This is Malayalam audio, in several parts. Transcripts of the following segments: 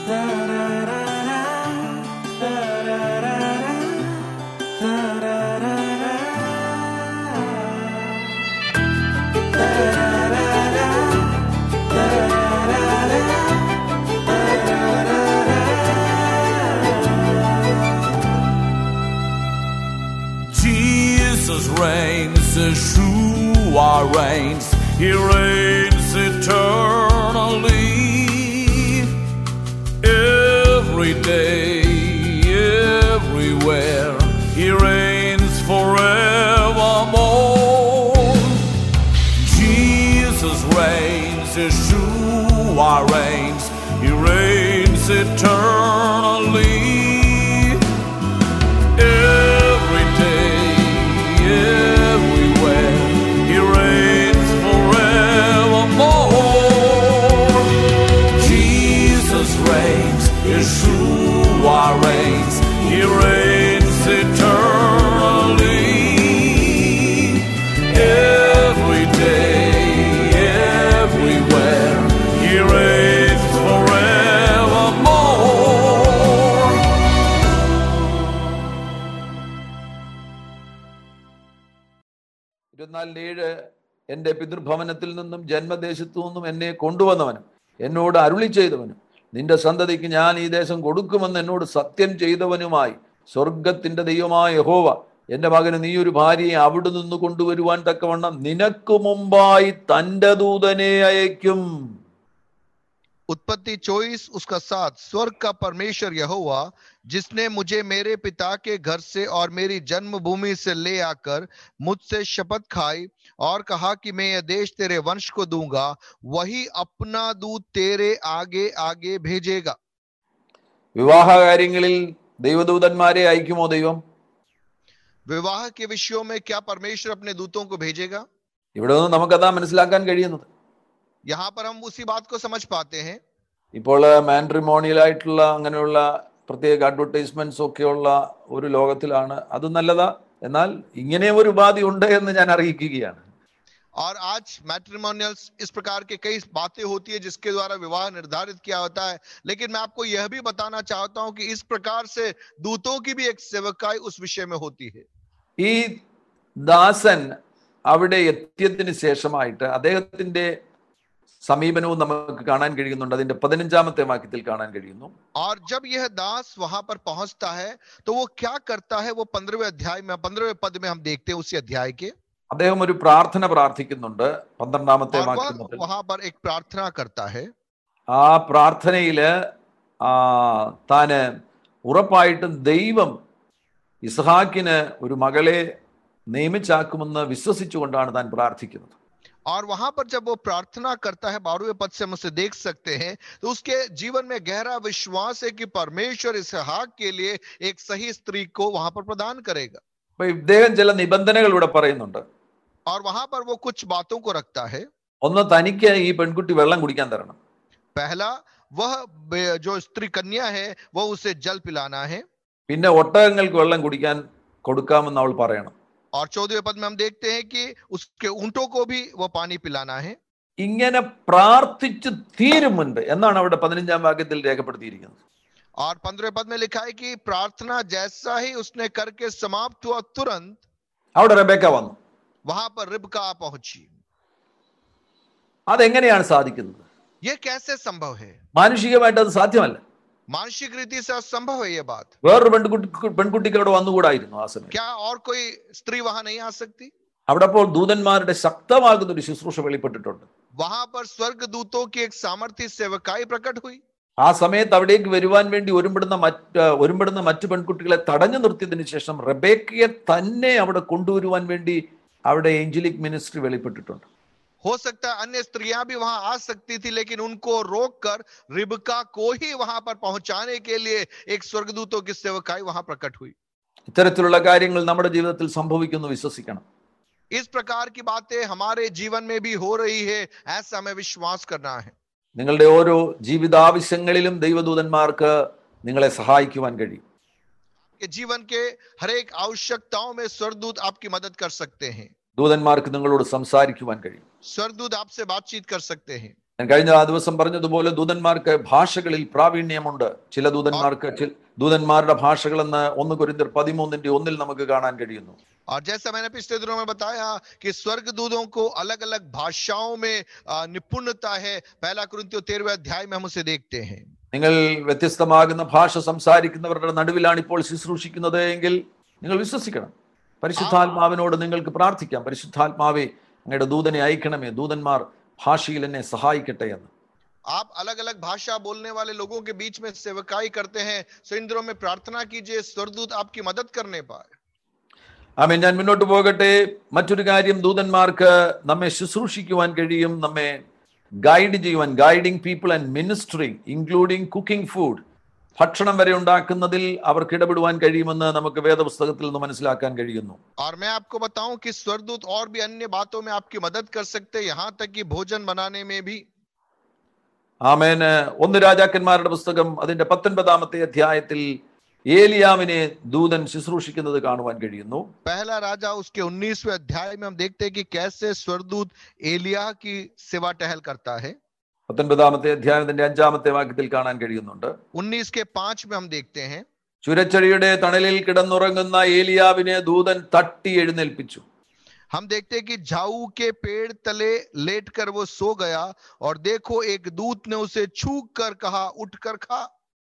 Jesus reigns, Yeshua reigns, He reigns eternally. Every day, everywhere, He reigns forevermore. Jesus reigns, Yeshua reigns, He reigns eternally. Every day, everywhere, He reigns forevermore. Jesus reigns, Yeshua reigns, He reigns eternally. Every day, everywhere, He reigns forevermore. ഇരുപത്തിനാലിന് ഏഴ് എൻ്റെ പിതൃഭവനത്തിൽ നിന്നും ജന്മദേശത്തു നിന്നും എന്നെ കൊണ്ടുവന്നവനും എന്നോട് അരുളി ചെയ്തവനും നിന്റെ സന്തതിക്ക് ഞാൻ ഈ ദേശം കൊടുക്കുമെന്ന് എന്നോട് സത്യം ചെയ്തവനുമായി സ്വർഗത്തിന്റെ ദൈവമായ യഹോവ എൻ്റെ മകന് നീ ഒരു ഭാര്യയെ അവിടെ നിന്ന് കൊണ്ടുവരുവാൻ തക്കവണ്ണം നിനക്ക് മുമ്പായി തൻ്റെ ദൂതനെ അയക്കും उत्पत्ति चौबीस उसका साथ स्वर्ग का परमेश्वर यहोवा जिसने मुझे मेरे पिता के घर से और मेरी जन्मभूमि से ले आकर मुझसे शपथ खाई और कहा कि मैं यह देश तेरे वंश को दूंगा वही अपना दूत तेरे आगे आगे भेजेगा വിവാഹ കാര്യങ്ങളിൽ ദൈവദൂതന്മാരെ അയക്കുമോ ദൈവം विवाह के विषयों में क्या परमेश्वर अपने दूतों को भेजेगा ഇവിടെ നിന്ന് നമുക്കതാ മനസ്സിലാക്കാൻ കഴിയുന്നത് यहाँ पर हम उसी बात को समझ पाते हैं ഇപ്പോൾ മാൻട്രിമോണിയലായിട്ടുള്ള അങ്ങനെയുള്ള പ്രത്യേക അഡ്വർടൈസ്മെന്റ്സ് ഒക്കെയുള്ള ഒരു ലോകത്തിലാണ് അത് നല്ലതാ എന്നാൽ ഇങ്ങനെ ഒരു ഉപാധി ഉണ്ട് എന്ന് ഞാൻ അറിയിക്കുകയാണ് और आज मैट्रिमोनियल्स इस प्रकार के कई बातें होती है जिसके द्वारा विवाह निर्धारित किया होता है लेकिन मैं आपको यह भी बताना चाहता हूं कि इस प्रकार से दूतों की भी एक सेवकाई उस विषय में होती है ഈ ദാസൻ അവിടെ എത്തിയതിന് ശേഷമായിട്ട് അദ്ദേഹത്തിന്റെ സമീപനവും നമുക്ക് കാണാൻ കഴിയുന്നുണ്ട് അതിന്റെ പതിനഞ്ചാമത്തെ വാക്യത്തിൽ കാണാൻ കഴിയുന്നു और जब यह दास वहां पर पहुंचता है तो वो क्या करता है वो पंद्रहवें अध्याय में पंद्रहवें पद में हम देखते हैं उसी अध्याय के അദ്ദേഹം ഒരു പ്രാർത്ഥന പ്രാർത്ഥിക്കുന്നുണ്ട് പന്ത്രണ്ടാമത്തെ और वह വാക്യം वहां पर एक प्रार्थना करता है ആ പ്രാർത്ഥനയില് ആ താന് ഉറപ്പായിട്ടും ദൈവം ഇസ്ഹാക്കിന് ഒരു മകളെ നിയമിച്ചാക്കുമെന്ന് വിശ്വസിച്ചുകൊണ്ടാണ് താൻ പ്രാർത്ഥിക്കുന്നത് और वहां पर जब वो प्रार्थना करता है बारहवें पद से हम उसे देख सकते हैं तो उसके जीवन में गहरा विश्वास है कि परमेश्वर इसहाक के लिए एक सही स्त्री को वहां पर प्रदान करेगा അപ്പൊ ഇദ്ദേഹം ചില നിബന്ധനകൾ ഇവിടെ പറയുന്നുണ്ട് और वहां पर वो कुछ बातों को रखता है ഒന്ന് തനിക്ക് ഈ പെൺകുട്ടി വെള്ളം കുടിക്കാൻ തരണം पहला वह बे- जो स्त्री कन्या है वह उसे जल पिलाना है പിന്നെ ഒട്ടകങ്ങൾക്ക് വെള്ളം കുടിക്കാൻ കൊടുക്കാമെന്ന് അവൾ പറയണം और चौदहवें पद में हम देखते हैं कि उसके ऊंटों को भी वह पानी पिलाना है ഇങ്ങനെ പ്രാർത്ഥിച്ചു തീരും മുൻപ് എന്നാണ് അവിടെ പതിനഞ്ചാം വാക്യത്തിൽ രേഖപ്പെടുത്തിയിരിക്കുന്നത് और पंद्रह पद में लिखा है कि प्रार्थना जैसा ही उसने करके समाप्त हुआ तुरंत അവിടെ റബേക്ക വന്നു वहां पर रिबका पहुंची അതെങ്ങനെയാണ് സാധിക്കുന്നത് ये कैसे संभव है മാനുഷികമായിട്ട് അത് സാധ്യമല്ല मानसिक रीति से असंभव है ये बात വേറൊരു പെൺകുട്ടി പെൺകുട്ടിക്ക് അവിടെ വന്നുകൂടായിരുന്നു ആ സമയം क्या और कोई स्त्री वहां नहीं आ सकती അവിടെ അപ്പോൾ ദൂതന്മാരുടെ ശക്തമാകുന്ന ഒരു ശുശ്രൂഷ വെളിപ്പെട്ടിട്ടുണ്ട് वहां पर स्वर्ग दूतों की एक सामर्थ्य सेवकाई प्रकट हुई ആ സമയത്ത് അവിടേക്ക് വരുവാൻ വേണ്ടി ഒരുമ്പെടുന്ന മറ്റ് ഒരുമ്പെടുന്ന മറ്റു പെൺകുട്ടികളെ തടഞ്ഞു നിർത്തിയതിനു ശേഷം റബേക്കയെ തന്നെ അവിടെ കൊണ്ടുവരുവാൻ വേണ്ടി അവിടെ ഏഞ്ചലിക് മിനിസ്ട്രി വെളിപ്പെട്ടിട്ടുണ്ട് हो सकता है अन्य स्त्रियां भी वहां आ सकती थी लेकिन उनको रोककर रिबका को ही वहां पर पहुंचाने के लिए एक स्वर्गदूतों की सेवकाई वहां प्रकट हुई ഇത്തരത്തിലുള്ള കാര്യങ്ങൾ നമ്മുടെ ജീവിതത്തിൽ സംഭവിക്കുന്നു വിശ്വസിക്കണം इस प्रकार की बातें हमारे जीवन में भी हो रही है ऐसा हमें विश्वास करना है നിങ്ങളുടെ ഓരോ ജീവിതാവശ്യങ്ങളിലും ദൈവദൂതന്മാർക്ക് നിങ്ങളെ സഹായിക്കുവാൻ കഴിയും कि जीवन के हर एक आवश्यकताओं में स्वर्गदूत आपकी मदद कर सकते हैं ദൂതന്മാർക്ക് നിങ്ങളോട് സംസാരിക്കുവാൻ കഴിയും स्वर्गदूत आपसे बातचीत कर सकते हैं ഞാൻ കഴിഞ്ഞ ആ ദിവസം പറഞ്ഞതുപോലെ ദൂതന്മാർക്ക് ഭാഷകളിൽ പ്രാവീണ്യമുണ്ട് ചില ദൂതന്മാർക്ക് ചി- ദൂതന്മാരുടെ ഭാഷകളെന്ന് ഒന്ന് കുരിന്തർ പതിമൂന്നിന്റെ ഒന്നിൽ നമുക്ക് കാണാൻ കഴിയുന്നു और जैसा मैंने पिछले दिनों में बताया कि स्वर्ग दूतों को अलग अलग भाषाओं में आ, निपुणता है पहला कुरिन्थियों तेरहवें अध्याय में हम उसे देखते हैं നിങ്ങൾ വ്യത്യസ്തമാകുന്ന ഭാഷ സംസാരിക്കുന്നവരുടെ നടുവിലാണ് ഇപ്പോൾ ശുശ്രൂഷിക്കുന്നത് എങ്കിൽ നിങ്ങൾ വിശ്വസിക്കണം പരിശുദ്ധാത്മാവിനോട് നിങ്ങൾക്ക് പ്രാർത്ഥിക്കാം പരിശുദ്ധാത്മാവെ അങ്ങയുടെ ദൂതനെ അയക്കണമേ ദൂതന്മാർ ഭാഷയിൽ എന്നെ സഹായിക്കട്ടെ എന്ന് आप अलग अलग भाषा बोलने वाले लोगों के बीच में सेवकाई करते हैं सो इन दिनों में प्रार्थना कीजिए स्वर्गदूत आपकी मदद करने पाए ആമേൻ ഞാൻ മുന്നോട്ട് പോകട്ടെ മറ്റൊരു കാര്യം ദൂതന്മാർക്ക് നമ്മെ ശുശ്രൂഷിക്കുവാൻ കഴിയും നമ്മെ ഗൈഡ് ചെയ്യുവാൻ guiding people and ministering including cooking food ഭക്ഷണം വരെ ഉണ്ടാക്കുന്നതിൽ അവർക്ക് ഇടപെടുവാൻ കഴിയുമെന്ന് നമുക്ക് വേദപുസ്തകത്തിൽ നിന്ന് മനസ്സിലാക്കാൻ കഴിയുന്നു और मैं आपको बताऊं कि स्वर्गदूत और भी अन्य बातों में आपकी मदद कर सकते हैं यहाँ तक कि भोजन बनाने में भी ആമേന് ഒന്ന് രാജാക്കന്മാരുടെ പുസ്തകം അതിന്റെ പത്തൊൻപതാമത്തെ അധ്യായത്തിൽ ഏലിയാവിനെ ദൂതൻ ശുശ്രൂഷിക്കുന്നത് കാണുവാൻ കഴിയുന്നു पहला राजा उसके 19वें अध्याय में हम देखते हैं कि कैसे स्वर्गदूत एलिया की सेवा टहल करता है പത്തൊൻപതാമത്തെ അധ്യായത്തിന്റെ അഞ്ചാമത്തെ വാക്യത്തിൽ കാണാൻ കഴിയുന്നുണ്ട് 19 के पांच में हम देखते हैं ചുരച്ചെടിയുടെ തണലിൽ കിടന്നുറങ്ങുന്ന ഏലിയാവിനെ ദൂതൻ തട്ടി എഴുന്നേൽപ്പിച്ചു हम देखते हैं कि झाऊ के पेड़ तले लेटकर वो सो गया और देखो एक दूत ने उसे छू कर कहा उठकर खा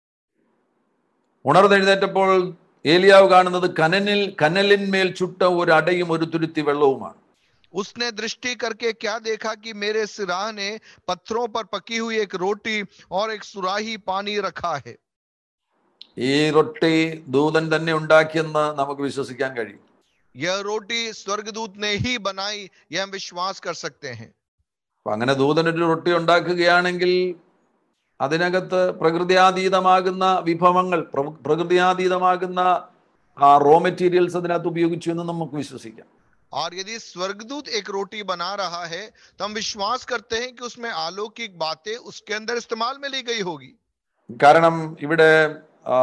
ഉണർന്നെഴുന്നേറ്റപ്പോൾ ഏലിയാവ് കാണുന്നത് കനലിൽ കനലിന്മേൽ ചുട്ട ഒരു അടയും ഒരു തുരുത്തി വെള്ളവുമാണ് उसने दृष्टि करके क्या देखा कि मेरे सिराह ने पत्थरों पर पकी हुई एक रोटी और एक सुराही पानी रखा है ഈ റൊട്ടി ദൂതൻ തന്നെ ഉണ്ടാക്കിയെന്ന് നമുക്ക് വിശ്വസിക്കാൻ കഴിയും यह रोटी स्वर्गदूत ने ही बनाई यह हम विश्वास कर सकते हैं അപ്പൊ അങ്ങനെ ദൂതൻ ഒരു റൊട്ടി ഉണ്ടാക്കുകയാണെങ്കിൽ അതിനകത്ത് പ്രകൃതിയാതീതമാകുന്ന വിഭവങ്ങൾ പ്ര- പ്രകൃതിയാതീതമാകുന്ന ആ റോ മെറ്റീരിയൽസ് അതിനകത്ത് ഉപയോഗിച്ചു എന്ന് നമുക്ക് വിശ്വസിക്കാം और यदि स्वर्गदूत एक रोटी बना रहा है तो हम विश्वास करते हैं कि उसमें अलौकिक बातें उसके अंदर इस्तेमाल में ली गई होगी കാരണം ഇവിടെ ആ,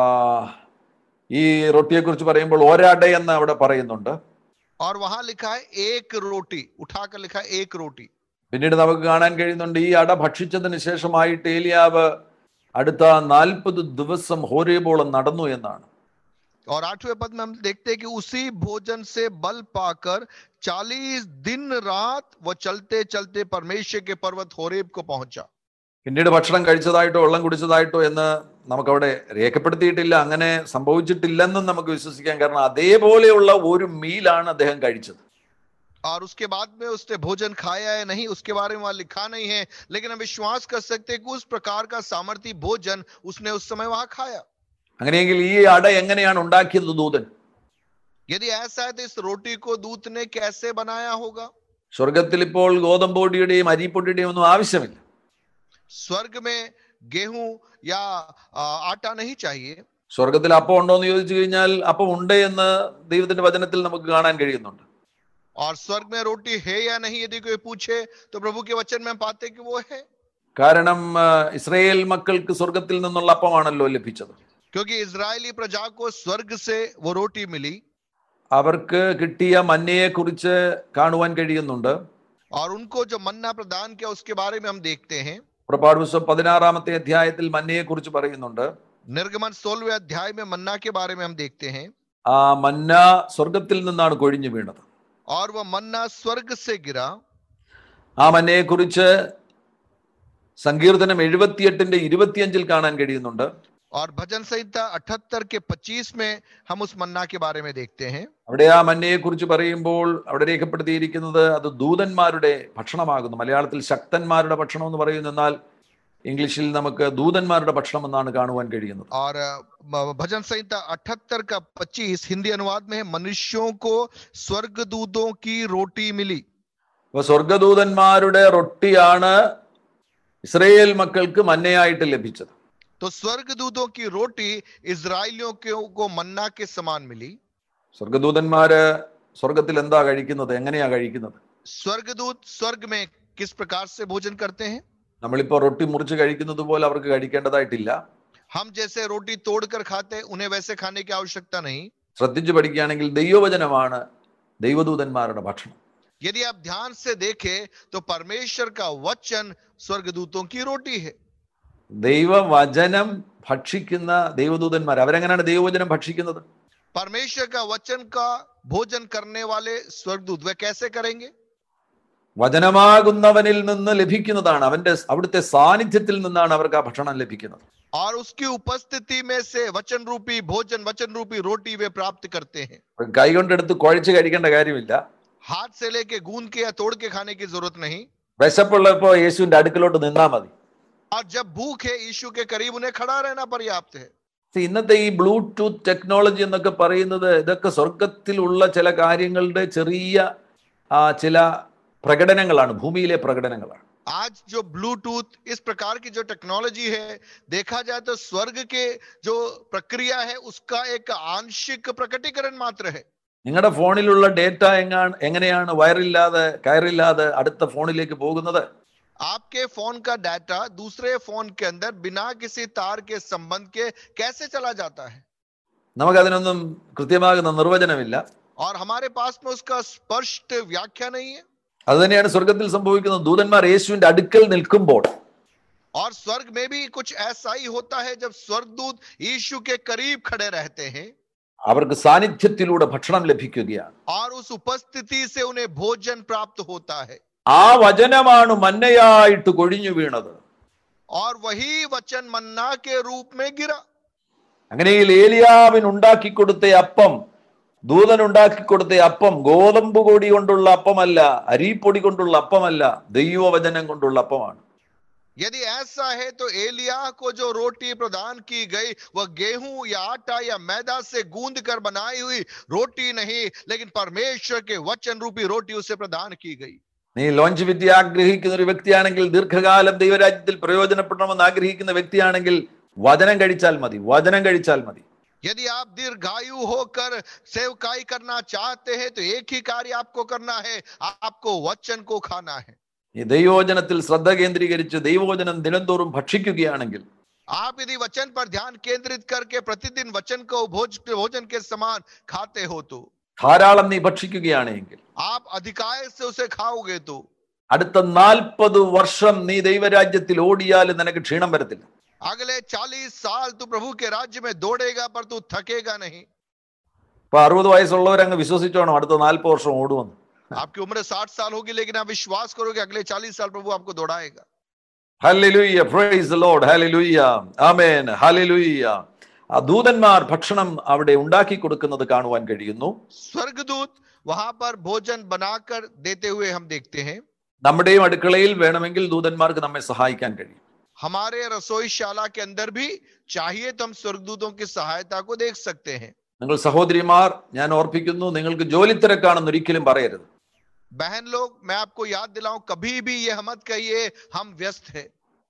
ഈ റൊട്ടിയെ കുറിച്ച് പറയുമ്പോൾ ഒരട എന്ന് അവിടെ പറയുന്നുണ്ട് और वहां लिखा है एक रोटी उठाकर लिखा है एक रोटी പിന്നീട് നമുക്ക് കാണാൻ കഴിയുന്നുണ്ട് ഈ അട ഭക്ഷിച്ചതിന് ശേഷമായിട്ട് ഏലിയാവ് അടുത്ത നാൽപ്പത് ദിവസം ഹോരേബോളം നടന്നു എന്നാണ് और आठवें पद में हम देखते हैं कि उसी भोजन से बल पाकर चालीस दिन रात वो चलते चलते परमेश्वर के पर्वत होरेब को पहुंचा പിന്നീട് ഭക്ഷണം കഴിച്ചതായിട്ടോ വെള്ളം കുടിച്ചതായിട്ടോ എന്ന് നമുക്കവിടെ രേഖപ്പെടുത്തിയിട്ടില്ല അങ്ങനെ സംഭവിച്ചിട്ടില്ലെന്നും നമുക്ക് വിശ്വസിക്കാൻ കാരണം അതേപോലെയുള്ള ഒരു മീലാണ് അദ്ദേഹം കഴിച്ചത് और उसके बाद में उसने भोजन खाया है नहीं उसके बारे में वहां लिखा नहीं है लेकिन हम विश्वास कर सकते हैं कि उस प्रकार का सामर्थ्य भोजन उसने उस समय वहां खाया അങ്ങനെയെങ്കിൽ ഈ അട എങ്ങനെയാണ് ഉണ്ടാക്കിയത് ദൂതൻ यदि ऐसा है तो इस रोटी को दूत ने कैसे बनाया होगा സ്വർഗത്തിൽ ഇപ്പോൾ ഗോതമ്പൊടിയുടെയും അരിപ്പൊടിയുടെയും ഒന്നും ആവശ്യമില്ല स्वर्ग में गेहूं या आ, आटा नहीं चाहिए സ്വർഗത്തിൽ അപ്പം ഉണ്ടോ എന്ന് ചോദിച്ചു കഴിഞ്ഞാൽ അപ്പം ഉണ്ട് എന്ന് ദൈവത്തിന്റെ വചനത്തിൽ നമുക്ക് കാണാൻ കഴിയുന്നുണ്ട് और स्वर्ग में रोटी है या नहीं यदि कोई पूछे तो प्रभु के वचन में हम पाते हैं कि वो है കാരണം ആ, ഇസ്രയേൽ മക്കൾക്ക് സ്വർഗത്തിൽ നിന്നുള്ള അപ്പമാണല്ലോ ലഭിച്ചത് क्योंकि इजरायली प्रजा को स्वर्ग से वो रोटी मिली അവർക്ക് കിട്ടിയ മന്നയെ കുറിച്ച് കാണുവാൻ കഴിയുന്നുണ്ട് और उनको जो मन्ना प्रदान किया उसके बारे में हम देखते हैं പുറപ്പാട് പുസ്തകം പതിനാറാമത്തെ അധ്യായത്തിൽ മന്നയെ കുറിച്ച് പറയുന്നുണ്ട് निर्गमन सोलहवें अध्याय में मन्ना के बारे में हम देखते हैं ആ മന്ന സ്വർഗത്തിൽ നിന്നാണ് കൊഴിഞ്ഞു വീണത് और वह मन्ना स्वर्ग से गिरा ആ മന്നയെ കുറിച്ച് സങ്കീർത്തനം എഴുപത്തിയെട്ടിന്റെ ഇരുപത്തിയഞ്ചിൽ കാണാൻ കഴിയുന്നുണ്ട് और भजन संहिता अठहत्तर के पच्चीस में हम उस मन्ना के बारे में देखते हैं അവിടെ ആ മന്നയെ കുറിച്ച് പറയുമ്പോൾ അവിടെ രേഖപ്പെടുത്തിയിരിക്കുന്നത് അത് ദൂതന്മാരുടെ ഭക്ഷണമാകുന്നു മലയാളത്തിൽ ശക്തന്മാരുടെ ഭക്ഷണം എന്ന് പറയുന്നു എന്നാൽ ഇംഗ്ലീഷിൽ നമുക്ക് ദൂതന്മാരുടെ ഭക്ഷണം എന്നാണ് കാണുവാൻ കഴിയുന്നത് और अ, म- भजन संहिता अठहत्तर का पच्चीस हिंदी अनुवाद में है मनुष्यों को स्वर्गदूतों की रोटी मिली അപ്പൊ സ്വർഗദൂതന്മാരുടെ റൊട്ടിയാണ് ഇസ്രയേൽ മക്കൾക്ക് മന്നയായിട്ട് ലഭിച്ചത് तो स्वर्गदूतों की रोटी इजरायलियों के को मन्ना के समान मिली സ്വർഗദൂതന്മാര് സ്വർഗത്തിൽ എന്താ കഴിക്കുന്നത് എങ്ങനെയാ കഴിക്കുന്നത് स्वर्गदूत स्वर्ग में किस प्रकार से भोजन करते हैं നമ്മളിപ്പോ റൊട്ടി മുറിച്ച് കഴിക്കുന്നത് പോലെ അവർക്ക് കഴിക്കേണ്ടതായിട്ടില്ല हम जैसे रोटी तोड़कर खाते हैं उन्हें वैसे खाने की आवश्यकता नहीं ശ്രദ്ധിച്ചു പഠിക്കുകയാണെങ്കിൽ ദൈവവചനമാണ് ദൈവദൂതന്മാരുടെ ഭക്ഷണം यदि आप ध्यान से देखें तो परमेश्वर का वचन स्वर्गदूतों की रोटी है ദൈവവചനം ഭക്ഷിക്കുന്ന ദൈവദൂതന്മാർ അവരെങ്ങനെയാണ് ദൈവവചനം ഭക്ഷിക്കുന്നത് परमेश्वर का वचन का भोजन करने वाले स्वर्गदूत वे कैसे करेंगे വചനമാകുന്നവനിൽ നിന്ന് ലഭിക്കുന്നതാണ് അവന്റെ അവിടുത്തെ സാന്നിധ്യത്തിൽ നിന്നാണ് അവർക്ക് ആ ഭക്ഷണം ലഭിക്കുന്നത് और उसकी उपस्थिति में से वचन रूपी भोजन वचन रूपी रोटी वे प्राप्त करते हैं കൈകൊണ്ടെടുത്ത് കുഴച്ച് കഴിക്കേണ്ട കാര്യമില്ല हाथ से लेके गूंद के या तोड़ के खाने की जरूरत नहीं വിശപ്പുള്ളപ്പോ യേശുവിന്റെ അടുക്കലോട്ട് നിന്നാ മതി और जब भूख है यीशु के करीब उन्हें खड़ा रहना पर्याप्त है See, ഇന്നത്തെ ഈ ബ്ലൂടൂത്ത് ടെക്നോളജി എന്നൊക്കെ പറയുന്നത് ഇതൊക്കെ സ്വർഗത്തിലുള്ള ചില കാര്യങ്ങളുടെ ചെറിയ ആ, ചില പ്രകടനങ്ങളാണ് ഭൂമിയിലെ പ്രകടനങ്ങളാണ് आज जो ब्लूटूथ इस प्रकार की जो टेक्नोलॉजी है देखा जाए तो स्वर्ग के जो प्रक्रिया है उसका एक आंशिक प्रकटीकरण मात्र है നിങ്ങളുടെ ഫോണിലുള്ള ഡേറ്റ എങ്ങാണ് എങ്ങനെയാണ് വയറില്ലാതെ കയറില്ലാതെ അടുത്ത ഫോണിലേക്ക് പോകുന്നത് आपके फोन का डाटा दूसरे फोन के अंदर बिना किसी तार के संबंध के कैसे चला जाता है നമുക്കതിനൊന്നും കൃത്യമാകുന്ന നിർവചനമില്ല और हमारे पास में उसका स्पष्ट व्याख्या नहीं है അത് തന്നെയാണ് സ്വർഗത്തിൽ സംഭവിക്കുന്നത് ദൂതന്മാർ യേശുവിന്റെ അടുക്കൽ നിൽക്കുമ്പോൾ और स्वर्ग में भी कुछ ऐसा ही होता है जब स्वर्गदूत यीशु के करीब खड़े रहते हैं അവർക്ക് സാന്നിധ്യത്തിലൂടെ ഭക്ഷണം ലഭിക്കുകയാണ് और उस उपस्थिति से उन्हें भोजन प्राप्त होता है ആ വചനമാണ് മന്നയായിട്ട് കൊഴിഞ്ഞു വീണത് और वही वचन मन्ना के रूप में गिरा അങ്ങനെയിൽ ഏലിയാവിന് ഉണ്ടാക്കി കൊടുത്ത അപ്പം ദൂതൻ ഉണ്ടാക്കി കൊടുത്ത അപ്പം ഗോതമ്പ് പൊടി കൊണ്ടുള്ള അപ്പമല്ല അരിപ്പൊടി കൊണ്ടുള്ള അപ്പമല്ല ദൈവവചനം കൊണ്ടുള്ള അപ്പമാണ് यदि ऐसा है तो एलिया को जो रोटी प्रदान की गई वह गेहूं या आटा या मैदा से गूंद कर बनाई हुई रोटी नहीं लेकिन परमेश्वर के वचन रूपी रोटी उसे प्रदान की गई നീ ലോഞ്ച് വിദ്യ ആഗ്രഹിക്കുന്ന ഒരു വ്യക്തിയാണെങ്കിൽ ദീർഘകാലം ദൈവരാജ്യത്തിൽ പ്രയോജനപ്പെടണമെന്ന് ആഗ്രഹിക്കുന്ന വ്യക്തിയാണെങ്കിൽ വചനം കഴിച്ചാൽ മതി വചനം കഴിച്ചാൽ മതി यदि आप दीर्घायु होकर सेवकाई करना चाहते हैं तो एक ही कार्य आपको करना है आपको वचन को खाना है ഈ ദൈവവചനത്തിൽ ശ്രദ്ധ കേന്ദ്രീകരിച്ച് ദൈവവചനം ദിനംതോറും ഭക്ഷിക്കുകയാണെങ്കിൽ आप यदि वचन पर ध्यान केंद्रित करके प्रतिदिन वचन को भोज भोजन के समान खाते हो तो ധാരാളം നീ ഭക്ഷിക്കുകയാണെങ്കിൽ आप अधिकार से उसे खाओगे तो അടുത്ത നാൽപ്പത് വർഷം നീ ദൈവരാജ്യത്തിൽ ഓടിയാലും നിനക്ക് ക്ഷീണം വരത്തില്ല अगले चालीस साल तू प्रभु के राज्य में दौड़ेगा पर तू थकेगा नहीं ഇപ്പൊ അറുപത് വയസ്സുള്ളവരങ്ങ് വിശ്വസിച്ചോണം അടുത്ത നാൽപ്പത് വർഷം ഓടുമെന്ന് आपकी उम्र साठ साल होगी लेकिन आप विश्वास करोगे अगले चालीस साल प्रभु आपको दौड़ाएगा hallelujah praise the Lord hallelujah amen hallelujah ആ ദൂതന്മാർ ഭക്ഷണം അവിടെ ഉണ്ടാക്കി കൊടുക്കുന്നത് കാണുവാൻ കഴിയുന്നു स्वर्गदूत वहां पर भोजन बनाकर देते हुए हम देखते हैं നമ്മുടെയും അടുക്കളയിൽ വേണമെങ്കിൽ ദൂതന്മാർക്ക് നമ്മെ സഹായിക്കാൻ കഴിയും हमारे रसोईशाला के अंदर भी चाहिए तो हम स्वर्गदूतों की सहायता को देख सकते हैं നിങ്ങൾ സഹോദരിമാർ ഞാൻ ഓർപ്പിക്കുന്നു നിങ്ങൾക്ക് ജോലി തിരക്കാണെന്ന് ഒരിക്കലും പറയരുത് बहन लोग मैं आपको याद दिलाऊं कभी भी यह मत कहिए हम व्यस्त है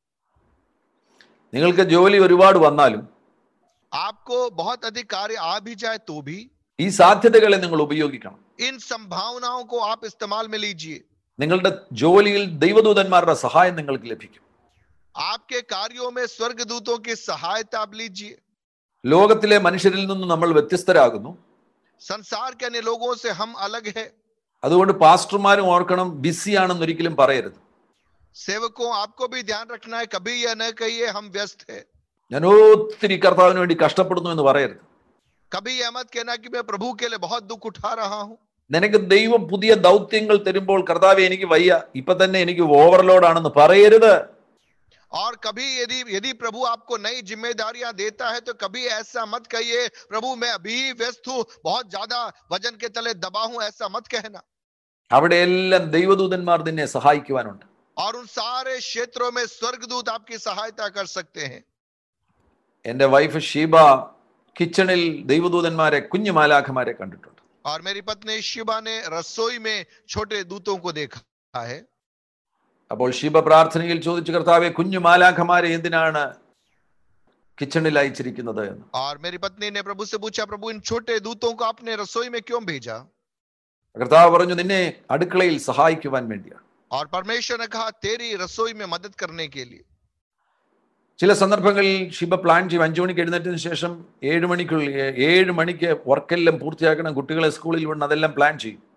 നിങ്ങൾക്ക് ജോലി ഒരുപാട് വന്നാലും आपको बहुत अधिक कार्य आ भी जाए तो भी ഈ സാധ്യതകളെ നിങ്ങൾ ഉപയോഗിക്കണം इन संभावनाओं को आप इस्तेमाल में लीजिए നിങ്ങളുടെ ജോലിയിൽ ദൈവദൂതന്മാരുടെ സഹായം നിങ്ങൾക്ക് ലഭിക്കും आपके कार्यों में स्वर्गदूतों की सहायता आप लीजिए ലോകത്തിലെ മനുഷ്യരിൽ നിന്ന് നമ്മൾ വ്യത്യസ്തരാകുന്നു संसार के अन्य लोगों से हम अलग है അതുകൊണ്ട് പാസ്റ്റർമാരും ഓർക്കണം ബിസിയാണെന്ന് ഒരിക്കലും പറയരുത് सेवकों आपको भी ध्यान रखना है कभी यह न कहिए हम व्यस्त है ഞാൻ ഒത്തിരി കർത്താവിന് വേണ്ടി കഷ്ടപ്പെടുന്നു എന്ന് പറയരുത് कभी यह मत कहना कि मैं प्रभु के लिए बहुत दुख उठा रहा हूं നിനക്ക് ദൈവം പുതിയ ദൗത്യങ്ങൾ തരുമ്പോൾ കർത്താവെ എനിക്ക് വയ്യ ഇപ്പൊ തന്നെ എനിക്ക് ഓവർലോഡ് ആണെന്ന് പറയരുത് और कभी यदि यदि प्रभु आपको नई जिम्मेदारियां देता है तो कभी ऐसा मत कहिए प्रभु मैं अभी ही व्यस्त हूं बहुत ज्यादा वजन के तले दबा हूं ऐसा मत कहना അവിടെ എല്ലാം ദൈവദൂതന്മാർ നിന്നെ സഹായിക്കുവാനുണ്ട് और उन सारे क्षेत्रों में स्वर्गदूत आपकी सहायता कर सकते हैं എൻ്റെ വൈഫ് ഷീബ കിച്ചണിൽ ദൈവദൂതന്മാരെ കുഞ്ഞു മാലാഖമാരെ കണ്ടിട്ടുണ്ട് और मेरी पत्नी शिवा ने रसोई में छोटे दूतों को देखा है അപ്പോൾ ഷീബ പ്രാർത്ഥനയിൽ ചോദിച്ചു കർത്താവെ കുഞ്ഞു മാലാഖമാരെ എന്തിനാണ് കിച്ചണിൽ അയച്ചിരിക്കുന്നത് എന്ന് और मेरी पत्नी ने प्रभु से पूछा प्रभु इन छोटे दूतों को आपने रसोई में क्यों भेजा കർത്താവ് പറഞ്ഞു നിന്നെ അടുക്കളയിൽ സഹായിക്കുവാൻ വേണ്ടിയാണ് और परमेश्वर ने कहा तेरी रसोई में मदद करने के लिए ചില സന്ദർഭങ്ങളിൽ ഷിബ പ്ലാൻ ചെയ്യും അഞ്ചു മണിക്ക് എഴുന്നേറ്റതിന് ശേഷം ഏഴ് മണിക്കുള്ളിൽ ഏഴ് മണിക്ക് വർക്കെല്ലാം പൂർത്തിയാക്കണം കുട്ടികളെ സ്കൂളിൽ വിടണം അതെല്ലാം പ്ലാൻ ചെയ്യും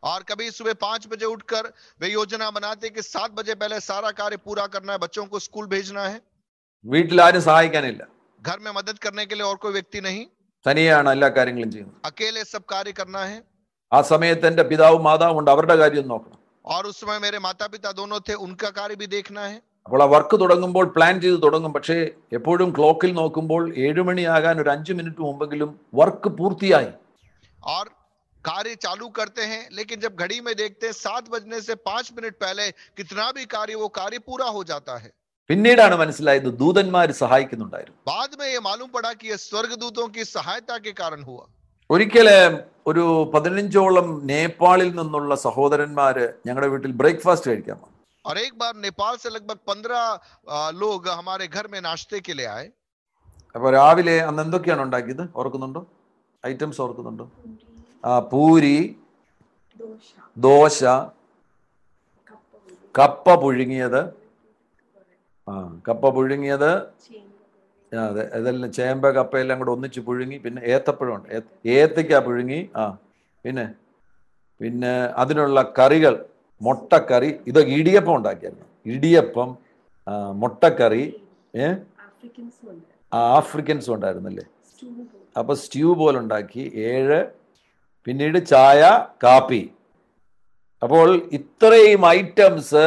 और कभी सुबह पांच बजे उठकर वे योजना बनाते कि सात बजे पहले सारा कार्य पूरा करना है बच्चों को स्कूल भेजना है വീട്ടിൽ ആരും സഹായിക്കാനില്ല घर में मदद करने के लिए और कोई व्यक्ति नहीं തനിയാണ് എല്ലാ കാര്യങ്ങളും ചെയ്യുന്നത് अकेले सब कार्य करना है ആ സമയത്ത് എൻ്റെ പിതാവും മാതാവും ഉണ്ട് അവരുടെ കാര്യം നോക്കണം और उस समय मेरे माता पिता दोनों थे उनका कार्य भी देखना है അപ്പോൾ ആ വർക്ക് തുടങ്ങുമ്പോൾ പ്ലാൻ ചെയ്ത് തുടങ്ങും പക്ഷേ എപ്പോഴും ക്ലോക്കിൽ നോക്കുമ്പോൾ ഏഴുമണിയാകാൻ ഒരു അഞ്ച് മിനിറ്റ് മുമ്പെങ്കിലും വർക്ക് പൂർത്തിയായി और कार्य चालू करते हैं लेकिन जब घड़ी में देखते हैं सात बजने से पांच मिनट पहले कितना भी कार्य वो कार्य पूरा हो जाता है പിന്നീടാണ് മനസ്സിലായത് ദൂതന്മാർ സഹായിക്കുന്നുണ്ടായിരുന്നു बाद में ये मालूम पड़ा कि ये स्वर्गदूतों की सहायता के कारण हुआ ഒരിക്കല് ഒരു പതിനഞ്ചോളം നേപ്പാളിൽ നിന്നുള്ള സഹോദരന്മാര് ഞങ്ങളുടെ വീട്ടിൽ ബ്രേക്ക്ഫാസ്റ്റ് കഴിക്കാൻ വന്നു और एक बार नेपाल से लगभग पंद्रह लोग हमारे घर में नाश्ते के लिए आए അപ്പോൾ രാവിലെ അന്ന് എന്തൊക്കെയാണ് ഉണ്ടാക്കിയത് ഓർക്കുന്നുണ്ടോ ഐറ്റംസ് ഓർക്കുന്നുണ്ടോ ആ പൂരി ദോശ ദോശ കപ്പ കപ്പ പുഴുങ്ങിയത് ആ കപ്പ പുഴുങ്ങിയത് ചേമ്പ് ആ, അതെ ഇതെല്ലാം ചേമ്പ കപ്പയെല്ലാം കൂടെ ഒന്നിച്ച് പുഴുങ്ങി പിന്നെ ഏത്തപ്പഴമുണ്ട് ഏ- ഏത്തയ്ക്ക പുഴുങ്ങി ആ പിന്നെ പിന്നെ അതിനുള്ള കറികൾ മുട്ടക്കറി ഇത് ഇടിയപ്പം ഉണ്ടാക്കിയായിരുന്നു ഇടിയപ്പം ആ, മുട്ടക്കറി ഏ ആഫ്രിക്കൻസും ഉണ്ട് ആ, ആഫ്രിക്കൻസും ഉണ്ടായിരുന്നല്ലേ സ്റ്റൂ പോലെ അപ്പൊ സ്റ്റ്യൂ പോലെ ഉണ്ടാക്കി ഏഴ് പിന്നീട് ചായ കാപ്പി അപ്പോൾ ഇത്രയും ഐറ്റംസ്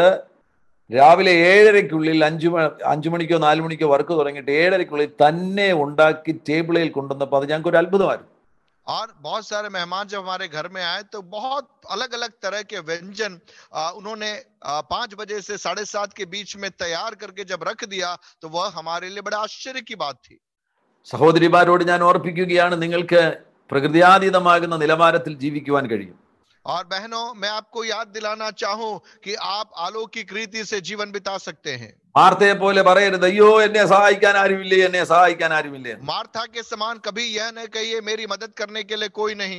രാവിലെ ഏഴരയ്ക്കുള്ളിൽ അഞ്ചു മണി അഞ്ചു മണിക്കോ നാലു മണിക്കോ വർക്ക് തുടങ്ങിയിട്ട് ഏഴരയ്ക്കുള്ളിൽ തന്നെ ഉണ്ടാക്കി ടേബിളിൽ കൊണ്ടുവന്നപ്പോൾ അത് ഞങ്ങൾക്ക് ഒരു അത്ഭുതമായിരുന്നു और बहुत सारे मेहमान जब हमारे घर में आए तो बहुत अलग अलग तरह के व्यंजन आ, उन्होंने आ, पांच बजे से साढ़े सात के बीच में तैयार करके जब रख दिया तो वह हमारे लिए बड़ा आश्चर्य की बात थी സഹോദരിമാരോട് ഞാൻ ഓർപ്പിക്കുകയാണ് നിങ്ങൾക്ക് പ്രകൃതിയാതീതമാകുന്ന നിലവാരത്തിൽ ജീവിക്കുവാൻ കഴിയും और बहनों मैं आपको याद दिलाना चाहूं कि आप अलौकिक रीति से जीवन बिता सकते हैं വാർത്തയെ പോലെ പറയരുത് അയ്യോ എന്നെ സഹായിക്കാൻ ആരുമില്ലേ എന്നെ സഹായിക്കാൻ ആരുമില്ലേ എന്ന്. मार्था के समान कभी यह न कहिए मेरी मदद करने के लिए कोई नहीं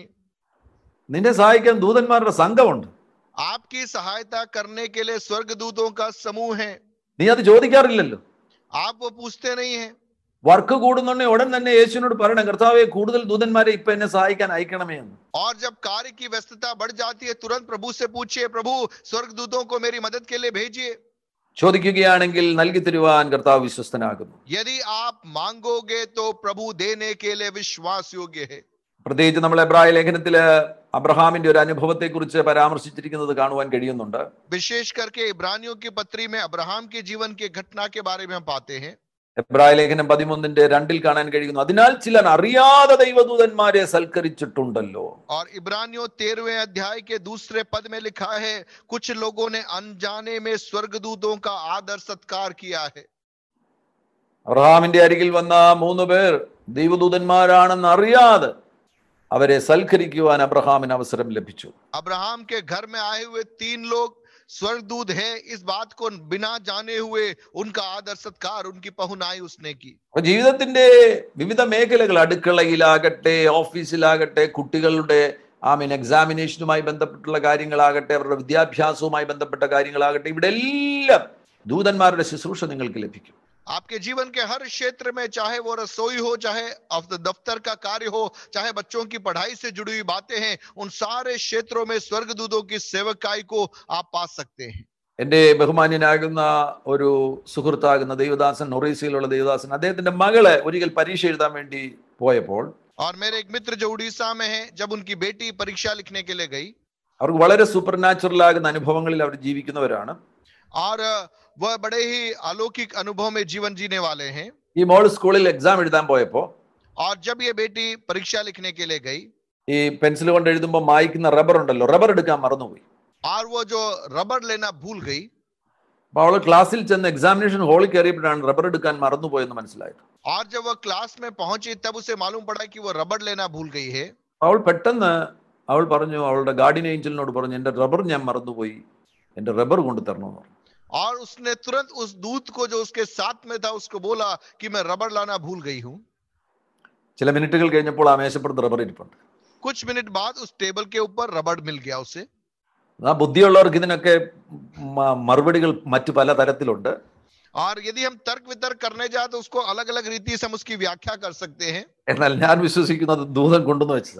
നിന്നെ സഹായിക്കാൻ ദൂതന്മാരുടെ സംഘമുണ്ട് आपकी सहायता करने के लिए स्वर्गदूतों का समूह है നീ അത് ചോദിക്കാറില്ലല്ലോ आप वो पूछते नहीं हैं വർക്ക് കൂടുന്നുണ്ടെ ഉടൻ തന്നെ യേശുവിനോട് പറയണം കർത്താവെ കൂടുതൽ ദൂതന്മാരെ ഇപ്പൊ എന്നെ സഹായിക്കാൻ അയക്കണമേ എന്ന് और जब कार्य की व्यस्तता बढ़ जाती है तुरंत प्रभु से पूछिए प्रभु स्वर्गदूतों को मेरी मदद के लिए भेजिए ചോദിക്കുകയാണെങ്കിൽ നൽകി തരുവാൻ കർത്താവ് വിശ്വസ്തനാകുന്നു यदि आप मांगोगे तो प्रभु देने के लिए विश्वास योग्य है പ്രത്യേകിച്ച് നമ്മൾ എബ്രായ ലേഖനത്തില് അബ്രഹാമിന്റെ ഒരു അനുഭവത്തെ കുറിച്ച് പരാമർശിച്ചിരിക്കുന്നത് കാണുവാൻ കഴിയുന്നുണ്ട് विशेष करके इब्रानियों की पत्री में अब्राहम के जीवन के घटना के बारे में हम पाते हैं എബ്രായ ലേഖനം പതിമൂന്നിന്റെ രണ്ടിൽ കാണാൻ കഴിയുന്നു അതിനാൽ ചിലർ അറിയാതെ ദൈവദൂതന്മാരെ സൽക്കരിച്ചിട്ടുണ്ടല്ലോ और इब्रानियों तेरहवें अध्याय के दूसरे पद में लिखा है कुछ लोगों ने अनजाने में स्वर्गदूतों का आदर सत्कार किया है അബ്രഹാമിന്റെ അരികിൽ വന്ന മൂന്ന് പേർ ദൈവദൂതന്മാരാണെന്ന് അറിയാതെ അവരെ സൽക്കരിക്കുവാൻ അബ്രഹാമിന് അവസരം ലഭിച്ചു अब्राहम के घर में आए हुए तीन लोग स्वर्गदूत है इस बात को बिना जाने हुए उनका आदर सत्कार उनकी पहुनाई उसने की അപ്പൊ ജീവിതത്തിന്റെ വിവിധ മേഖലകൾ അടുക്കളയിലാകട്ടെ ഓഫീസിലാകട്ടെ കുട്ടികളുടെ ആ മീൻ എക്സാമിനേഷനുമായി ബന്ധപ്പെട്ടുള്ള കാര്യങ്ങളാകട്ടെ അവരുടെ വിദ്യാഭ്യാസവുമായി ബന്ധപ്പെട്ട കാര്യങ്ങളാകട്ടെ ഇവിടെ എല്ലാം ദൂതന്മാരുടെ ശുശ്രൂഷ നിങ്ങൾക്ക് ലഭിക്കും आपके जीवन के हर क्षेत्र में चाहे वो रसोई हो चाहे अफ- दफ्तर का कार्य हो चाहे बच्चों की पढ़ाई से जुड़ी हुई बातें हैं उन सारे क्षेत्रों में स्वर्गदूतों की सेवकाई को आप पा सकते हैं എൻ്റെ ബഹുമാന്യനാകുന്ന ഒരു സുഹൃത്താകുന്ന ദൈവദാസൻ ഒറീസയിലുള്ള ദൈവദാസൻ അദ്ദേഹത്തിന്റെ മകള് ഒരിക്കൽ പരീക്ഷ എഴുതാൻ വേണ്ടി പോയപ്പോൾ और मेरे एक मित्र जो उड़ीसा में है जब उनकी बेटी परीक्षा लिखने के लिए गई അവർക്ക് വളരെ സൂപ്പർ നാച്ചുറൽ ആകുന്ന അനുഭവങ്ങളിൽ അവർ ജീവിക്കുന്നവരാണ് और अ, वह बड़े ही अलौकिक अनुभव में जीवन जीने वाले हैं ഈ മോൾ സ്കൂളിൽ എക്സാം എഴുതാൻ പോയപ്പോൾ और जब ये बेटी परीक्षा लिखने के लिए गई ഈ പെൻസിൽ കൊണ്ട് എഴുതുമ്പോൾ മായ്ക്കുന്ന റബ്ബർ ഉണ്ടല്ലോ റബ്ബർ എടുക്കാൻ മറന്നുപോയി और वो जो रबड़ लेना भूल गई അപ്പൊ അവള് ക്ലാസ്സിൽ ചെന്ന് എക്സാമിനേഷൻ ഹാളിൽ കയറിയപ്പോഴാണ് റബ്ബർ എടുക്കാൻ മറന്നുപോയെന്ന് മനസ്സിലായത് और जब वह क्लास में पहुंची तब उसे मालूम पड़ा कि वो रबड़ लेना भूल गई है അവൾ പെട്ടെന്ന് അവൾ പറഞ്ഞു അവളുടെ ഗാർഡിയൻ ഏഞ്ചലിനോട് പറഞ്ഞു എൻ്റെ റബ്ബർ ഞാൻ മറന്നുപോയി എൻ്റെ റബ്ബർ കൊണ്ട് തരണമെന്ന് പറഞ്ഞു और उसने तुरंत उस दूत को जो उसके साथ में था उसको बोला कि मैं रबड़ लाना भूल गई हूं ചില മിനിറ്റുകൾ കഴിഞ്ഞപ്പോൾ ആ മേശപ്പുറത്ത് റബ്ബർ ഇരിപ്പുണ്ട് कुछ मिनट बाद उस टेबल के ऊपर रबड़ मिल गया उसे ആ ബുദ്ധിയുള്ളവർക്ക് ഇതിനൊക്കെ മ- മറുപടികൾ മറ്റു പല തരത്തിലുണ്ട് और यदि हम तर्क वितर्क करने जाए तो उसको अलग अलग रीति से हम उसकी व्याख्या कर सकते हैं എന്നാൽ ഞാൻ വിശ്വസിക്കുന്നത് ദൂതം കൊണ്ടുവന്ന് വെച്ചതാണ്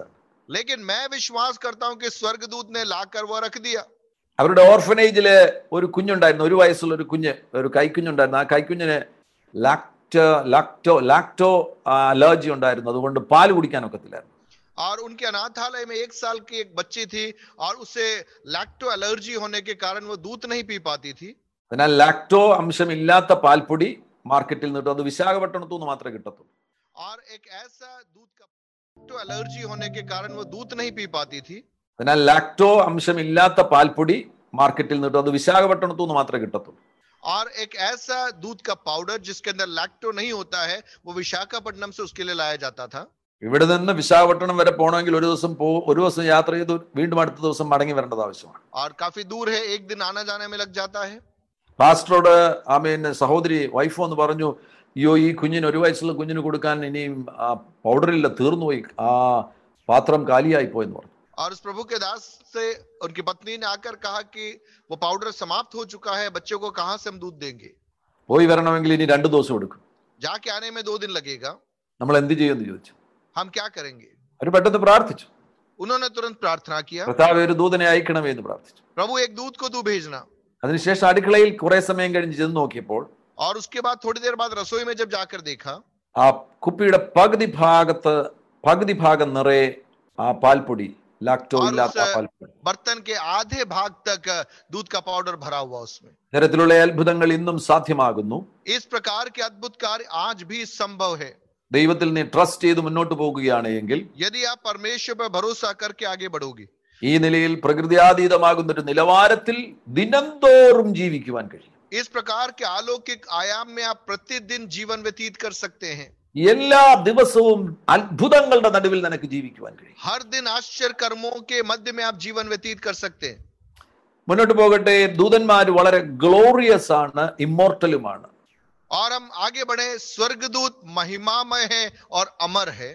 लेकिन मैं विश्वास करता हूं कि स्वर्गदूत ने लाकर वह रख दिया അവരുടെ ഓർഫനേജില് ഒരു കുഞ്ഞുണ്ടായിരുന്നു ഒരു വയസ്സുള്ള ഒരു കുഞ്ഞ് ഒരു കൈക്കുഞ്ഞുണ്ടായിരുന്നു ആ കൈക്കുഞ്ഞിന് ലാക്ടോ ലാക്ടോ ലാക്ടോ അലർജി ഉണ്ടായിരുന്നു അതുകൊണ്ട് പാല് കുടിക്കാൻ ഒക്കത്തില്ലായിരുന്നു और उनके अनाथालय में एक साल की एक बच्ची थी और उसे लैक्टो एलर्जी होने के कारण वो दूध नहीं पी पाती थी അതിനാൽ ലാക്ടോ അംശമില്ലാത്ത പാൽപ്പൊടി മാർക്കറ്റിൽ നിന്ന് കിട്ടും അത് വിശാഖപട്ടണത്തു നിന്ന് മാത്രമേ കിട്ടത്തുള്ളൂ और एक ऐसा दूध का लैक्टो एलर्जी होने के कारण वो दूध नहीं पी पाती थी അതിനാൽ ലാക്ടോ അംശമില്ലാത്ത പാൽപ്പൊടി മാർക്കറ്റിൽ നിന്ന് കിട്ടും അത് വിശാഖപട്ടണത്തു നിന്ന് മാത്രമേ കിട്ടത്തുള്ളൂ और एक ऐसा दूध का पाउडर जिसके अंदर लैक्टो नहीं होता है वो विशाखापट्टनम से उसके लिए लाया जाता था ഇവിടെ നിന്ന് വിശാഖപട്ടണം വരെ പോകണമെങ്കിൽ ഒരു ദിവസം പോ ഒരു ദിവസം യാത്ര ചെയ്ത് വീണ്ടും അടുത്ത ദിവസം മടങ്ങി വരേണ്ടത് ആവശ്യമാണ് और काफी दूर है एक दिन आना जाने में लग जाता है പാസ്റ്ററോട് ആ മീൻ സഹോദരി വൈഫ് എന്ന് പറഞ്ഞു അയ്യോ ഈ കുഞ്ഞിന് ഒരു വയസ്സുള്ള കുഞ്ഞിന് കൊടുക്കാൻ ഇനിയും ആ പൗഡറില്ല തീർന്നുപോയി ആ പാത്രം കാലിയായി പോയെന്ന് പറഞ്ഞു और उस प्रभु के दास से उनकी पत्नी ने आकर कहा कि वो पाउडर समाप्त हो चुका है बच्चों को कहाँ से हम दूध देंगे പോയി വരണമെങ്കിൽ ഇനി രണ്ടു ദിവസം എടുക്കും जाके आने में दो दिन लगेगा നമ്മൾ എന്ത് ചെയ്യുമെന്ന് ചോദിച്ചു हम क्या करेंगे അവർ പെട്ടെന്ന് പ്രാർത്ഥിച്ചു उन्होंने तुरंत प्रार्थना किया കർത്താവ് ഒരു ദൂതനെ അയക്കണമേ എന്ന് പ്രാർത്ഥിച്ചു प्रभु एक दूध को तू भेजना അതിനുശേഷം അടുക്കളയിൽ കുറെ സമയം കഴിഞ്ഞ് ചെന്ന് നോക്കിയപ്പോൾ और उसके बाद थोड़ी देर बाद रसोई में जब जाकर देखा ആ കുപ്പിയുടെ പകുതി ഭാഗത്ത് പകുതി ഭാഗം നിറയെ ആ പാൽപ്പൊടി ലാക്ടോ ഇല്ലാത്ത ആ പാൽപ്പൊടി बर्तन के आधे भाग तक दूध का पाउडर भरा हुआ उसमें ഇത്തരത്തിലുള്ള അത്ഭുതങ്ങൾ ഇന്നും സാധ്യമാകുന്നു इस प्रकार के अद्भुत कार्य आज भी संभव है ദൈവത്തിൽ നീ ട്രസ്റ്റ് ചെയ്ത് മുന്നോട്ട് പോകുകയാണ് എങ്കിൽ यदि आप परमेश्वर पर भरोसा करके आगे बढ़ोगे ഈ നിലയിൽ പ്രകൃതിയാതീതമാകുന്ന ഒരു നിലവാരത്തിൽ ദിനംതോറും ജീവിക്കുവാൻ കഴിയും इस प्रकार के अलौकिक आयाम में आप प्रतिदिन जीवन व्यतीत कर सकते हैं എല്ലാ ദിവസവും അത്ഭുതങ്ങളുടെ നടുവിൽ നിനക്ക് ജീവിക്കുവാൻ കഴിയും हर दिन आश्चर्य कर्मों के मध्य में आप जीवन व्यतीत कर सकते हैं മുന്നോട്ട് പോകട്ടെ ദൂതന്മാർ വളരെ ഗ്ലോറിയസ് ആണ് ഇമ്മോർട്ടലുമാണ് और हम आगे बढ़े स्वर्गदूत महिमामय है और अमर है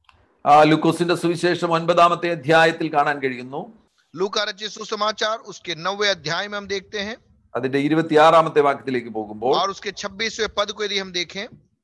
ആ ലുക്കോസിന്റെ സുവിശേഷം ഒൻപതാമത്തെ അധ്യായത്തിൽ കാണാൻ കഴിയുന്നു लूका रचित सुसमाचार उसके नौवे अध्याय में हम देखते हैं അതിന്റെ ഇരുപത്തിയാറാമത്തെ വാക്യത്തിലേക്ക് പോകുമ്പോൾ और उसके छब्बीसवें पद को यदि हम देखें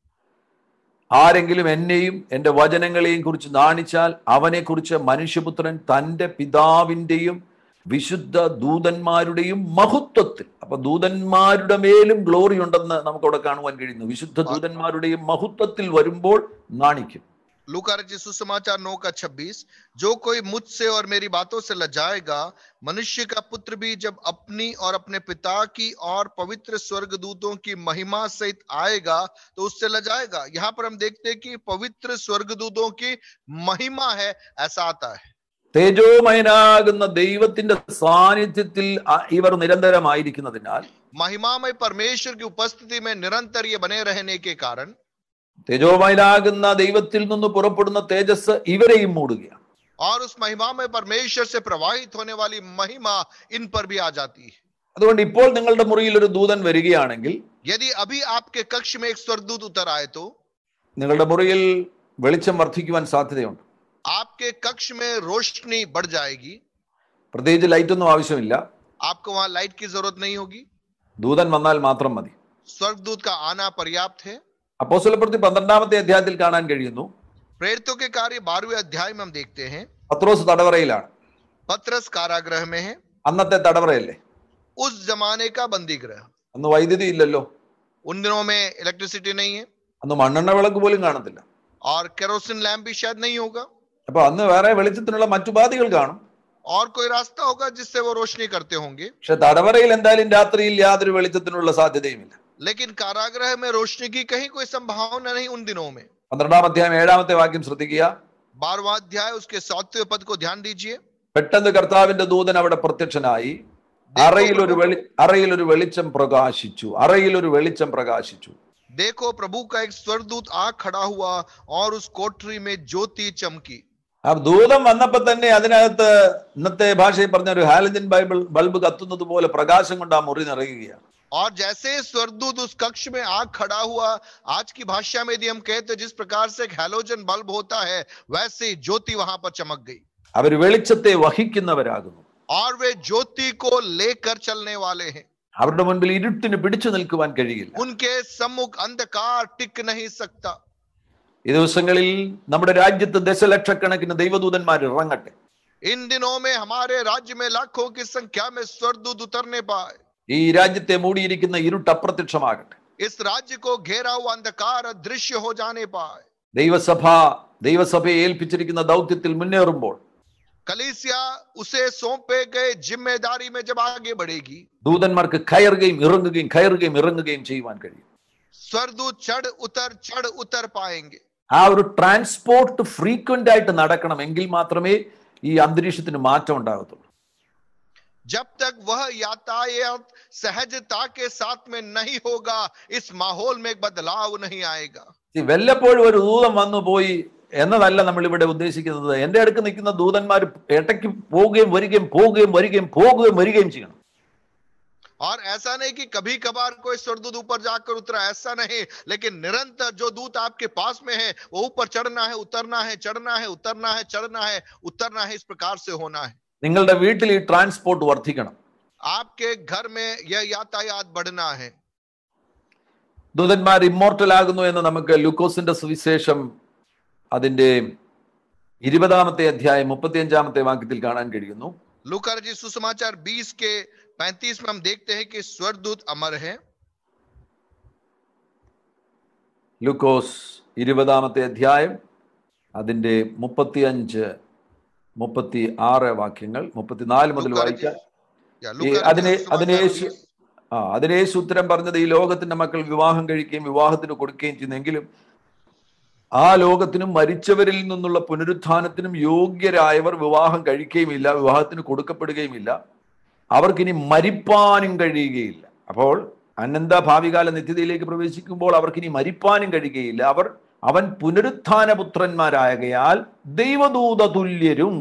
ആരെങ്കിലും എന്നെയും എന്റെ വചനങ്ങളെയും കുറിച്ച് നാണിച്ചാൽ അവനെ കുറിച്ച് മനുഷ്യപുത്രൻ തന്റെ പിതാവിന്റെയും വിശുദ്ധ ദൂതന്മാരുടെയും മഹത്വത്തിൽ അപ്പൊ ദൂതന്മാരുടെ മേലും ഗ്ലോറി ഉണ്ടെന്ന് നമുക്ക് അവിടെ കാണുവാൻ കഴിയുന്നു വിശുദ്ധ ദൂതന്മാരുടെയും മഹത്വത്തിൽ വരുമ്പോൾ നാണിക്കും लूका रचित सुसमाचार नौ का छब्बीस जो कोई मुझसे और मेरी बातों से लजाएगा मनुष्य का पुत्र भी जब अपनी और अपने पिता की और पवित्र स्वर्गदूतों की महिमा सहित आएगा तो उससे लजाएगा यहाँ पर हम देखते हैं कि पवित्र स्वर्गदूतों की महिमा है ऐसा आता है തേജോമയനാകുന്ന ദൈവത്തിന്റെ സാന്നിധ്യത്തിൽ അ- ഇവർ നിരന്തരമായിരിക്കുന്നതിനാൽ महिमामय परमेश्वर की उपस्थिति में निरंतर ये बने रहने के कारण തേജോമയനാകുന്ന ദൈവത്തിൽ നിന്ന് പുറപ്പെടുന്ന തേജസ് ഇവരെയും മൂടുകയാണ് और उस महिमामय परमेश्वर से प्रवाहित होने वाली महिमा इन पर भी आ जाती है അതുകൊണ്ട് ഇപ്പോൾ നിങ്ങളുടെ മുറിയിൽ ഒരു ദൂതൻ വരികയാണെങ്കിൽ यदि अभी आपके कक्ष में एक स्वर्गदूत उतर आए तो നിങ്ങളുടെ മുറിയിൽ വെളിച്ചം വർദ്ധിക്കുവാൻ സാധ്യതയുണ്ട് आपके कक्ष में रोशनी बढ़ जाएगी പ്രത്യേകിച്ച് ലൈറ്റ് ഒന്നും ആവശ്യമില്ല आपको वहां लाइट की जरूरत नहीं होगी ദൂതൻ വന്നാൽ മാത്രം മതി स्वर्गदूत का आना पर्याप्त है അപ്പോസ്തലപ്രവൃത്തി പന്ത്രണ്ടാമത്തെ അധ്യായത്തിൽ കാണാൻ കഴിയുന്നു प्रेरितों के कार्य बारहवें अध्याय में हम देखते हैं പത്രോസ് തടവറയിലാണ് पत्रस कारागृह में है അന്നത്തെ തടവറയല്ലേ उस जमाने का बंदी गृह അന്ന് വൈദ്യുതി ഇല്ലല്ലോ उन दिनों में इलेक्ट्रिसिटी नहीं है അന്ന് മണ്ണെണ്ണ വിളക്ക് പോലും കാണത്തില്ല और केरोसिन लैम्प भी शायद नहीं होगा അപ്പൊ അന്ന് വേറെ വെളിച്ചത്തിനുള്ള മറ്റുപാധികൾ കാണും और कोई रास्ता होगा जिससे वो रोशनी करते होंगे പക്ഷെ തടവറയിൽ എന്തായാലും രാത്രിയിൽ യാതൊരു വെളിച്ചത്തിനുള്ള സാധ്യതയുമില്ല लेकिन कारागृह में रोशनी की कहीं कोई संभावना नहीं उन दिनों में പന്ത്രണ്ടാം അധ്യായം ഏഴാമത്തെ വാക്യം ശ്രദ്ധിക്കുക बारहवा अध्याय उसके सातवें पद को ध्यान दीजिए പെട്ടെന്ന് കർത്താവിന്റെ ദൂതൻ അവിടെ പ്രത്യക്ഷനായി അറയിൽ ഒരു വെളി അറയിൽ ഒരു വെളിച്ചം പ്രകാശിച്ചു അറയിൽ ഒരു വെളിച്ചം പ്രകാശിച്ചു देखो प्रभु का एक स्वर्गदूत आ खड़ा हुआ और उस कोठरी में ज्योति चमकी ആ ദൂതം വന്നപ്പോ തന്നെ അതിനകത്ത് ഇന്നത്തെ ഭാഷയിൽ പറഞ്ഞ ഒരു ഹാലജൻ ബൈബിൾ ബൾബ് കത്തുന്നത് പോലെ പ്രകാശം കൊണ്ട് ആ മുറി നിറയുകയാണ് और जैसे स्वर्गदूत उस कक्ष में आग खड़ा हुआ आज की भाषा में यदि हम कहते जिस प्रकार से एक हेलोजन बल्ब होता है वैसे ही ज्योति वहां पर चमक गई അവർ വെളിച്ചത്തെ വഹിക്കുന്നവരാകുന്നു और वे ज्योति को लेकर चलने वाले हैं അവരുടെ മുൻപിൽ ഇരുട്ടിന് പിടിച്ചു നിൽക്കുവാൻ കഴിയില്ല उनके सम्मुख अंधकार टिक नहीं सकता ഈ ദിവസങ്ങളിൽ നമ്മുടെ രാജ്യത്ത് ദശലക്ഷക്കണക്കിന് ദൈവദൂതന്മാർ ഇറങ്ങട്ടെ इन दिनों में हमारे राज्य में लाखों की संख्या में स्वर्गदूत उतरने पाए ഈ രാജ്യത്തെ മൂടിയിരിക്കുന്ന ഇരുട്ട് അപ്രത്യക്ഷമാകട്ടെ इस राज्य को घेरा हुआ अंधकार अदृश्य हो जाने पाए ദൈവസഭ ദൈവസഭയെ ഏൽപ്പിച്ചിരിക്കുന്ന ദൗത്യത്തിൽ മുന്നേറുമ്പോൾ कलीसिया उसे सौंपे गए जिम्मेदारी में जब आगे बढ़ेगी ദൂതന്മാർക്ക് കയറുകയും ഇറങ്ങുകയും കയറുകയും ഇറങ്ങുകയും ചെയ്യുവാൻ കഴിയും स्वर्गदूत चढ़ उतर चढ़ उतर पाएंगे ആ ഒരു ട്രാൻസ്പോർട്ട് ഫ്രീക്വന്റ് ആയിട്ട് നടക്കണം എങ്കിൽ മാത്രമേ ഈ അന്തരീക്ഷത്തിന് മാറ്റം ഉണ്ടാകത്തുള്ളൂ जब तक वह यातायात सहजता के साथ में नहीं होगा इस माहौल में एक बदलाव नहीं आएगा ഈ വല്ലപ്പോഴും ഒരു ദൂതൻ വന്നു പോയി എന്നതല്ല നമ്മൾ ഇവിടെ ഉദ്ദേശിക്കുന്നത് എന്റെ അടുക്ക് നിൽക്കുന്ന ദൂതന്മാർ ഇടയ്ക്ക് പോവുകയും വരികയും പോവുകയും വരികയും പോകുകയും വരികയും ചെയ്യണം और ऐसा नहीं कि कभी कभार कोई स्वर्गदूत ऊपर जाकर उतरा ऐसा नहीं लेकिन निरंतर जो दूत आपके पास में है वो ऊपर चढ़ना है उतरना है चढ़ना है उतरना है चढ़ना है उतरना है इस प्रकार से होना है നിങ്ങളുടെ വീട്ടിൽ ഈ ട്രാൻസ്പോർട്ട് വർദ്ധിക്കണം आपके घर में यह यातायात बढ़ना है ദൂതന്മാർ ഇമ്മോർട്ടൽ ആകുന്നു എന്ന് നമുക്ക് ലൂക്കോസിന്റെ സുവിശേഷം അതിന്റെ ഇരുപതാമത്തെ അധ്യായം മുപ്പത്തിയഞ്ചാമത്തെ വാക്യത്തിൽ കാണാൻ കഴിയുന്നു लूका जी सुसमाचार 20 के 35 में हम देखते हैं कि स्वर्गदूत अमर है ലൂക്കോസ് ഇരുപതാമത്തെ അധ്യായം അതിന്റെ മുപ്പത്തിയഞ്ച് മുപ്പത്തി ആറ് വാക്യങ്ങൾ മുപ്പത്തിനാല് മുതൽ लूका जी വായിക്കാം या ഈ लूका അതിനെ जी അതിനെ सुसमाचार യേശു 20 ആ അതിന് യേശു ഉത്തരം പറഞ്ഞത് ഈ ലോകത്തിന്റെ മക്കൾ വിവാഹം കഴിക്കുകയും വിവാഹത്തിന് കൊടുക്കുകയും ചെയ്യുന്നെങ്കിലും ആ ലോകത്തിനും മരിച്ചവരിൽ നിന്നുള്ള പുനരുത്ഥാനത്തിനും യോഗ്യരായവർ വിവാഹം കഴിക്കുകയുമില്ല വിവാഹത്തിന് കൊടുക്കപ്പെടുകയുമില്ല അവർക്കിനി മരിപ്പാനും കഴിയുകയില്ല അപ്പോൾ അനന്ത ഭാവികാല നിത്യതയിലേക്ക് പ്രവേശിക്കുമ്പോൾ അവർക്കിനി മരിപ്പാനും കഴിയുകയില്ല അവർ അവൻ പുനരുത്ഥാന പുത്രന്മാരാകയാൽ ദൈവദൂത തുല്യരും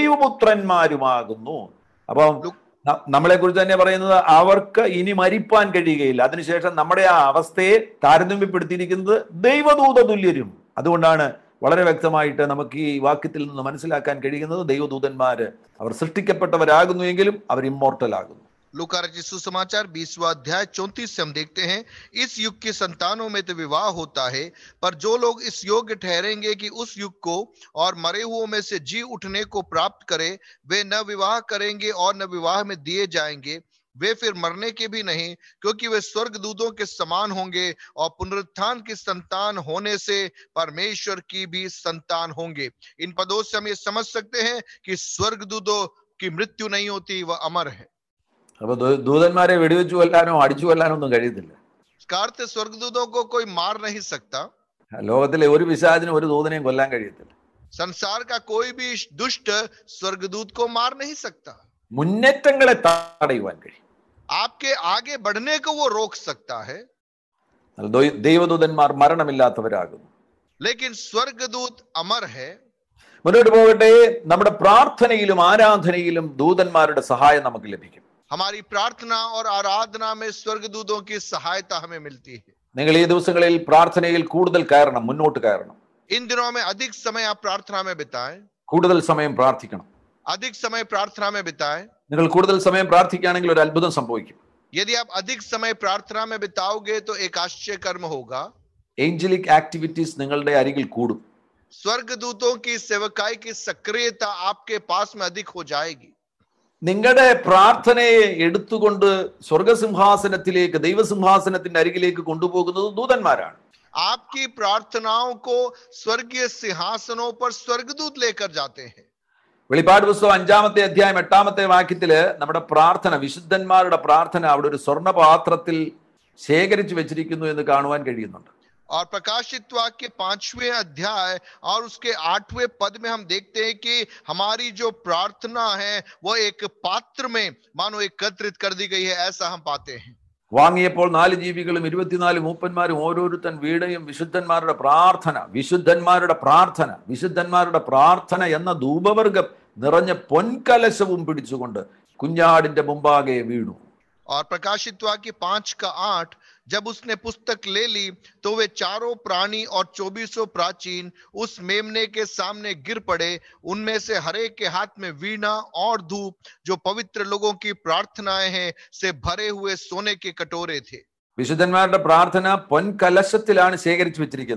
ദൈവപുത്രന്മാരുമാകുന്നു അപ്പം ന- നമ്മളെ കുറിച്ച് തന്നെ പറയുന്നത് അവർക്ക് ഇനി മരിപ്പാൻ കഴിയുകയില്ല അതിനുശേഷം നമ്മുടെ ആ അവസ്ഥയെ താരതമ്യപ്പെടുത്തിയിരിക്കുന്നത് ദൈവദൂത തുല്യരും അതുകൊണ്ടാണ് വളരെ വ്യക്തമായിട്ട് നമുക്ക് ഈ വാക്യത്തിൽ നിന്ന് മനസ്സിലാക്കാൻ കഴിയുന്നത് ദൈവദൂതന്മാര് അവർ സൃഷ്ടിക്കപ്പെട്ടവരാകുന്നു എങ്കിലും അവർ ഇമ്മോർട്ടൽ ആകുന്നു लूका रचित सुसमाचार बीसवा अध्याय चौंतीस से हम देखते हैं इस युग की संतानों में तो विवाह होता है पर जो लोग इस योग्य ठहरेंगे कि उस युग को और मरे हुओं में से जी उठने को प्राप्त करे वे न विवाह करेंगे और न विवाह में दिए जाएंगे वे फिर मरने के भी नहीं क्योंकि वे स्वर्ग दूतों के समान होंगे और पुनरुत्थान की संतान होने से परमेश्वर की भी संतान होंगे इन पदों से हम ये समझ सकते हैं कि स्वर्ग दूतों की मृत्यु नहीं होती वह अमर है അപ്പൊ ദൂ- ദൂതന്മാരെ വെടിവെച്ചു കൊല്ലാനോ അടിച്ചു കൊല്ലാനോ ഒന്നും കഴിയത്തില്ല इसका अर्थ है स्वर्गदूतों को कोई मार नहीं सकता ലോകത്തിലെ ഒരു പിശാചിനും ഒരു ദൂതനെയും കൊല്ലാൻ കഴിയത്തില്ല संसार का कोई भी दुष्ट स्वर्गदूत को मार नहीं सकता മുന്നേറ്റങ്ങളെ തടയുവാൻ കഴിയും आपके आगे बढ़ने को वो रोक सकता है എന്നാൽ ദൈ- ദൈവദൂതന്മാർ മരണമില്ലാത്തവരാകുന്നു लेकिन स्वर्गदूत अमर है മുന്നോട്ട് പോകട്ടെ നമ്മുടെ പ്രാർത്ഥനയിലും ആരാധനയിലും ദൂതന്മാരുടെ സഹായം നമുക്ക് ലഭിക്കും हमारी प्रार्थना और आराधना में स्वर्गदूतों की सहायता हमें मिलती है നിങ്ങൾ ഈ ദിവസങ്ങളിൽ പ്രാർത്ഥനയിൽ കൂടുതൽ കയറണം മുന്നോട്ട് കയറണം इन दिनों में अधिक समय आप प्रार्थना में बिताएं കൂടുതൽ സമയം പ്രാർത്ഥിക്കണം अधिक समय प्रार्थना में बिताएं നിങ്ങൾ കൂടുതൽ സമയം പ്രാർത്ഥിക്കുകയാണെങ്കിൽ ഒരു അത്ഭുതം സംഭവിക്കും यदि आप अधिक समय प्रार्थना में बिताओगे तो एक आश्चर्य कर्म होगा ഏഞ്ചലിക് ആക്ടിവിറ്റീസ് നിങ്ങളുടെ അരികിൽ കൂടും स्वर्गदूतों की सेवकाई की सक्रियता आपके पास में अधिक हो जाएगी നിങ്ങളുടെ പ്രാർത്ഥനയെ എടുത്തുകൊണ്ട് സ്വർഗസിംഹാസനത്തിലേക്ക് ദൈവസിംഹാസനത്തിന്റെ അരികിലേക്ക് കൊണ്ടുപോകുന്നത് ദൂതന്മാരാണ് आपकी प्रार्थनाओं को स्वर्गीय सिंहासनों पर स्वर्गदूत लेकर जाते हैं വെളിപ്പാട് പുസ്തകം അഞ്ചാമത്തെ അധ്യായം എട്ടാമത്തെ വാക്യത്തില് നമ്മുടെ പ്രാർത്ഥന വിശുദ്ധന്മാരുടെ പ്രാർത്ഥന അവിടെ ഒരു സ്വർണ്ണപാത്രത്തിൽ ശേഖരിച്ചു വെച്ചിരിക്കുന്നു എന്ന് കാണുവാൻ കഴിയുന്നുണ്ട് और प्रकाशित वाक्य के पांचवें अध्याय और उसके आठवें पद में हम देखते हैं कि हमारी जो प्रार्थना है वो एक पात्र में मानो एकत्रित कर दी गई है ऐसा हम पाते हैं വാങ്ങിയപ്പോൾ നാല് ജീവികളും ഇരുപത്തിനാല് മൂപ്പന്മാരും ഓരോരുത്തൻ വീടയും വിശുദ്ധന്മാരുടെ പ്രാർത്ഥന വിശുദ്ധന്മാരുടെ പ്രാർത്ഥന വിശുദ്ധന്മാരുടെ പ്രാർത്ഥന എന്ന ധൂപവർഗം നിറഞ്ഞ പൊൻകലശവും പിടിച്ചുകൊണ്ട് കുഞ്ഞാടിന്റെ മുമ്പാകെ വീണു और प्रकाशित वाक्य पांच का आठ जब उसने पुस्तक ले ली तो वे चारों प्राणी और चौबीसों प्राचीन उस मेमने के सामने गिर पड़े उनमें से हरेक के हाथ में वीणा और धूप जो पवित्र लोगों की प्रार्थनाएं हैं से भरे हुए सोने के कटोरे थे വിശുദ്ധന്മാരുടെ പ്രാർത്ഥന പൊൻകലശത്തിലാണ് ശേഖരിച്ചു വെച്ചിരിക്കുന്നത്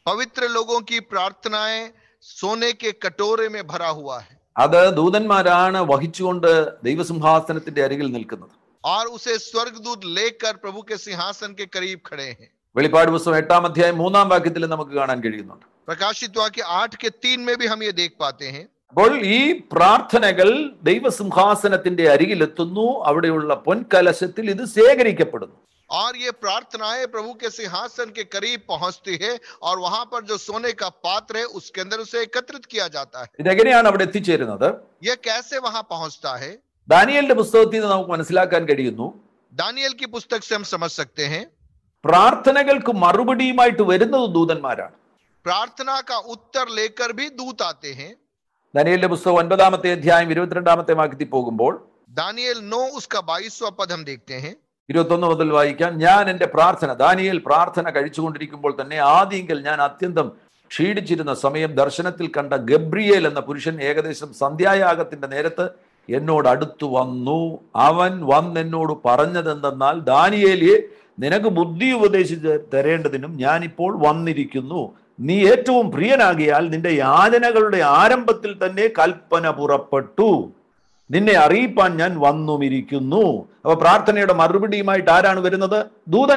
पवित्र लोगों की प्रार्थनाएं सोने के कटोरे में भरा हुआ है അത് ദൂതന്മാരാണ് വഹിച്ചുകൊണ്ട് ദൈവസിംഹാസനത്തിന്റെ അരികിൽ നിൽക്കുന്നത് और उसे स्वर्गदूत लेकर प्रभु के सिंहासन के करीब खड़े हैं വെളിപ്പാട് പുസ്തകം എട്ടാം അധ്യായം മൂന്നാം വാക്യത്തിൽ നമുക്ക് കാണാൻ കഴിയുന്നുണ്ട് प्रकाशित वाक्य आठ के तीन में भी हम ये देख पाते हैं അപ്പോൾ ഈ പ്രാർത്ഥനകൾ ദൈവസിംഹാസനത്തിന്റെ അരികിലെത്തുന്നു അവിടെയുള്ള പൊൻകലശത്തിൽ ഇത് ശേഖരിക്കപ്പെടുന്നു और ये प्रार्थनाएं प्रभु के सिंहासन के करीब पहुंचती है और वहां पर जो सोने का पात्र है उसके अंदर उसे एकत्रित किया जाता है ഇതെങ്ങനെയാണ് അവിടെ എത്തിച്ചേരുന്നത് यह कैसे वहां पहुंचता है ദാനിയലിന്റെ പുസ്തകത്തിൽ നിന്ന് നമുക്ക് മനസ്സിലാക്കാൻ കഴിയുന്നു दानियल की पुस्तक से हम समझ सकते हैं പ്രാർത്ഥനകൾക്ക് മറുപടിയുമായിട്ട് വരുന്നത് ദൂതന്മാരാണ് प्रार्थना का उत्तर लेकर भी दूत आते हैं ദാനിയലിന്റെ പുസ്തകം ഒൻപതാമത്തെ അധ്യായം ഇരുപത്തിരണ്ടാമത്തെ വാക്യത്തിൽ പോകുമ്പോൾ दानियल नौ उसका बाईसवा पद हम देखते हैं ഇരുപത്തൊന്ന് മുതൽ വായിക്കാം ഞാൻ എന്റെ പ്രാർത്ഥന ദാനിയേൽ പ്രാർത്ഥന കഴിച്ചുകൊണ്ടിരിക്കുമ്പോൾ തന്നെ ആദ്യമെങ്കിൽ ഞാൻ അത്യന്തം ക്ഷീണിച്ചിരുന്ന സമയം ദർശനത്തിൽ കണ്ട ഗബ്രിയേൽ എന്ന പുരുഷൻ ഏകദേശം സന്ധ്യായാഗത്തിന്റെ നേരത്ത് എന്നോട് അടുത്തു വന്നു അവൻ വന്ന് എന്നോട് പറഞ്ഞതെന്തെന്നാൽ ദാനിയേലിയെ നിനക്ക് ബുദ്ധി ഉപദേശിച്ച് തരേണ്ടതിനും ഞാനിപ്പോൾ വന്നിരിക്കുന്നു നീ ഏറ്റവും പ്രിയനാകിയാൽ നിന്റെ യാചനകളുടെ ആരംഭത്തിൽ തന്നെ കൽപ്പന പുറപ്പെട്ടു നിന്നെ അറിയിപ്പാൻ ഞാൻ വന്നുമിരിക്കുന്നു അപ്പൊ പ്രാർത്ഥനയുടെ മറുപടിയുമായിട്ട് ആരാണ് വരുന്നത് ദൂതൻ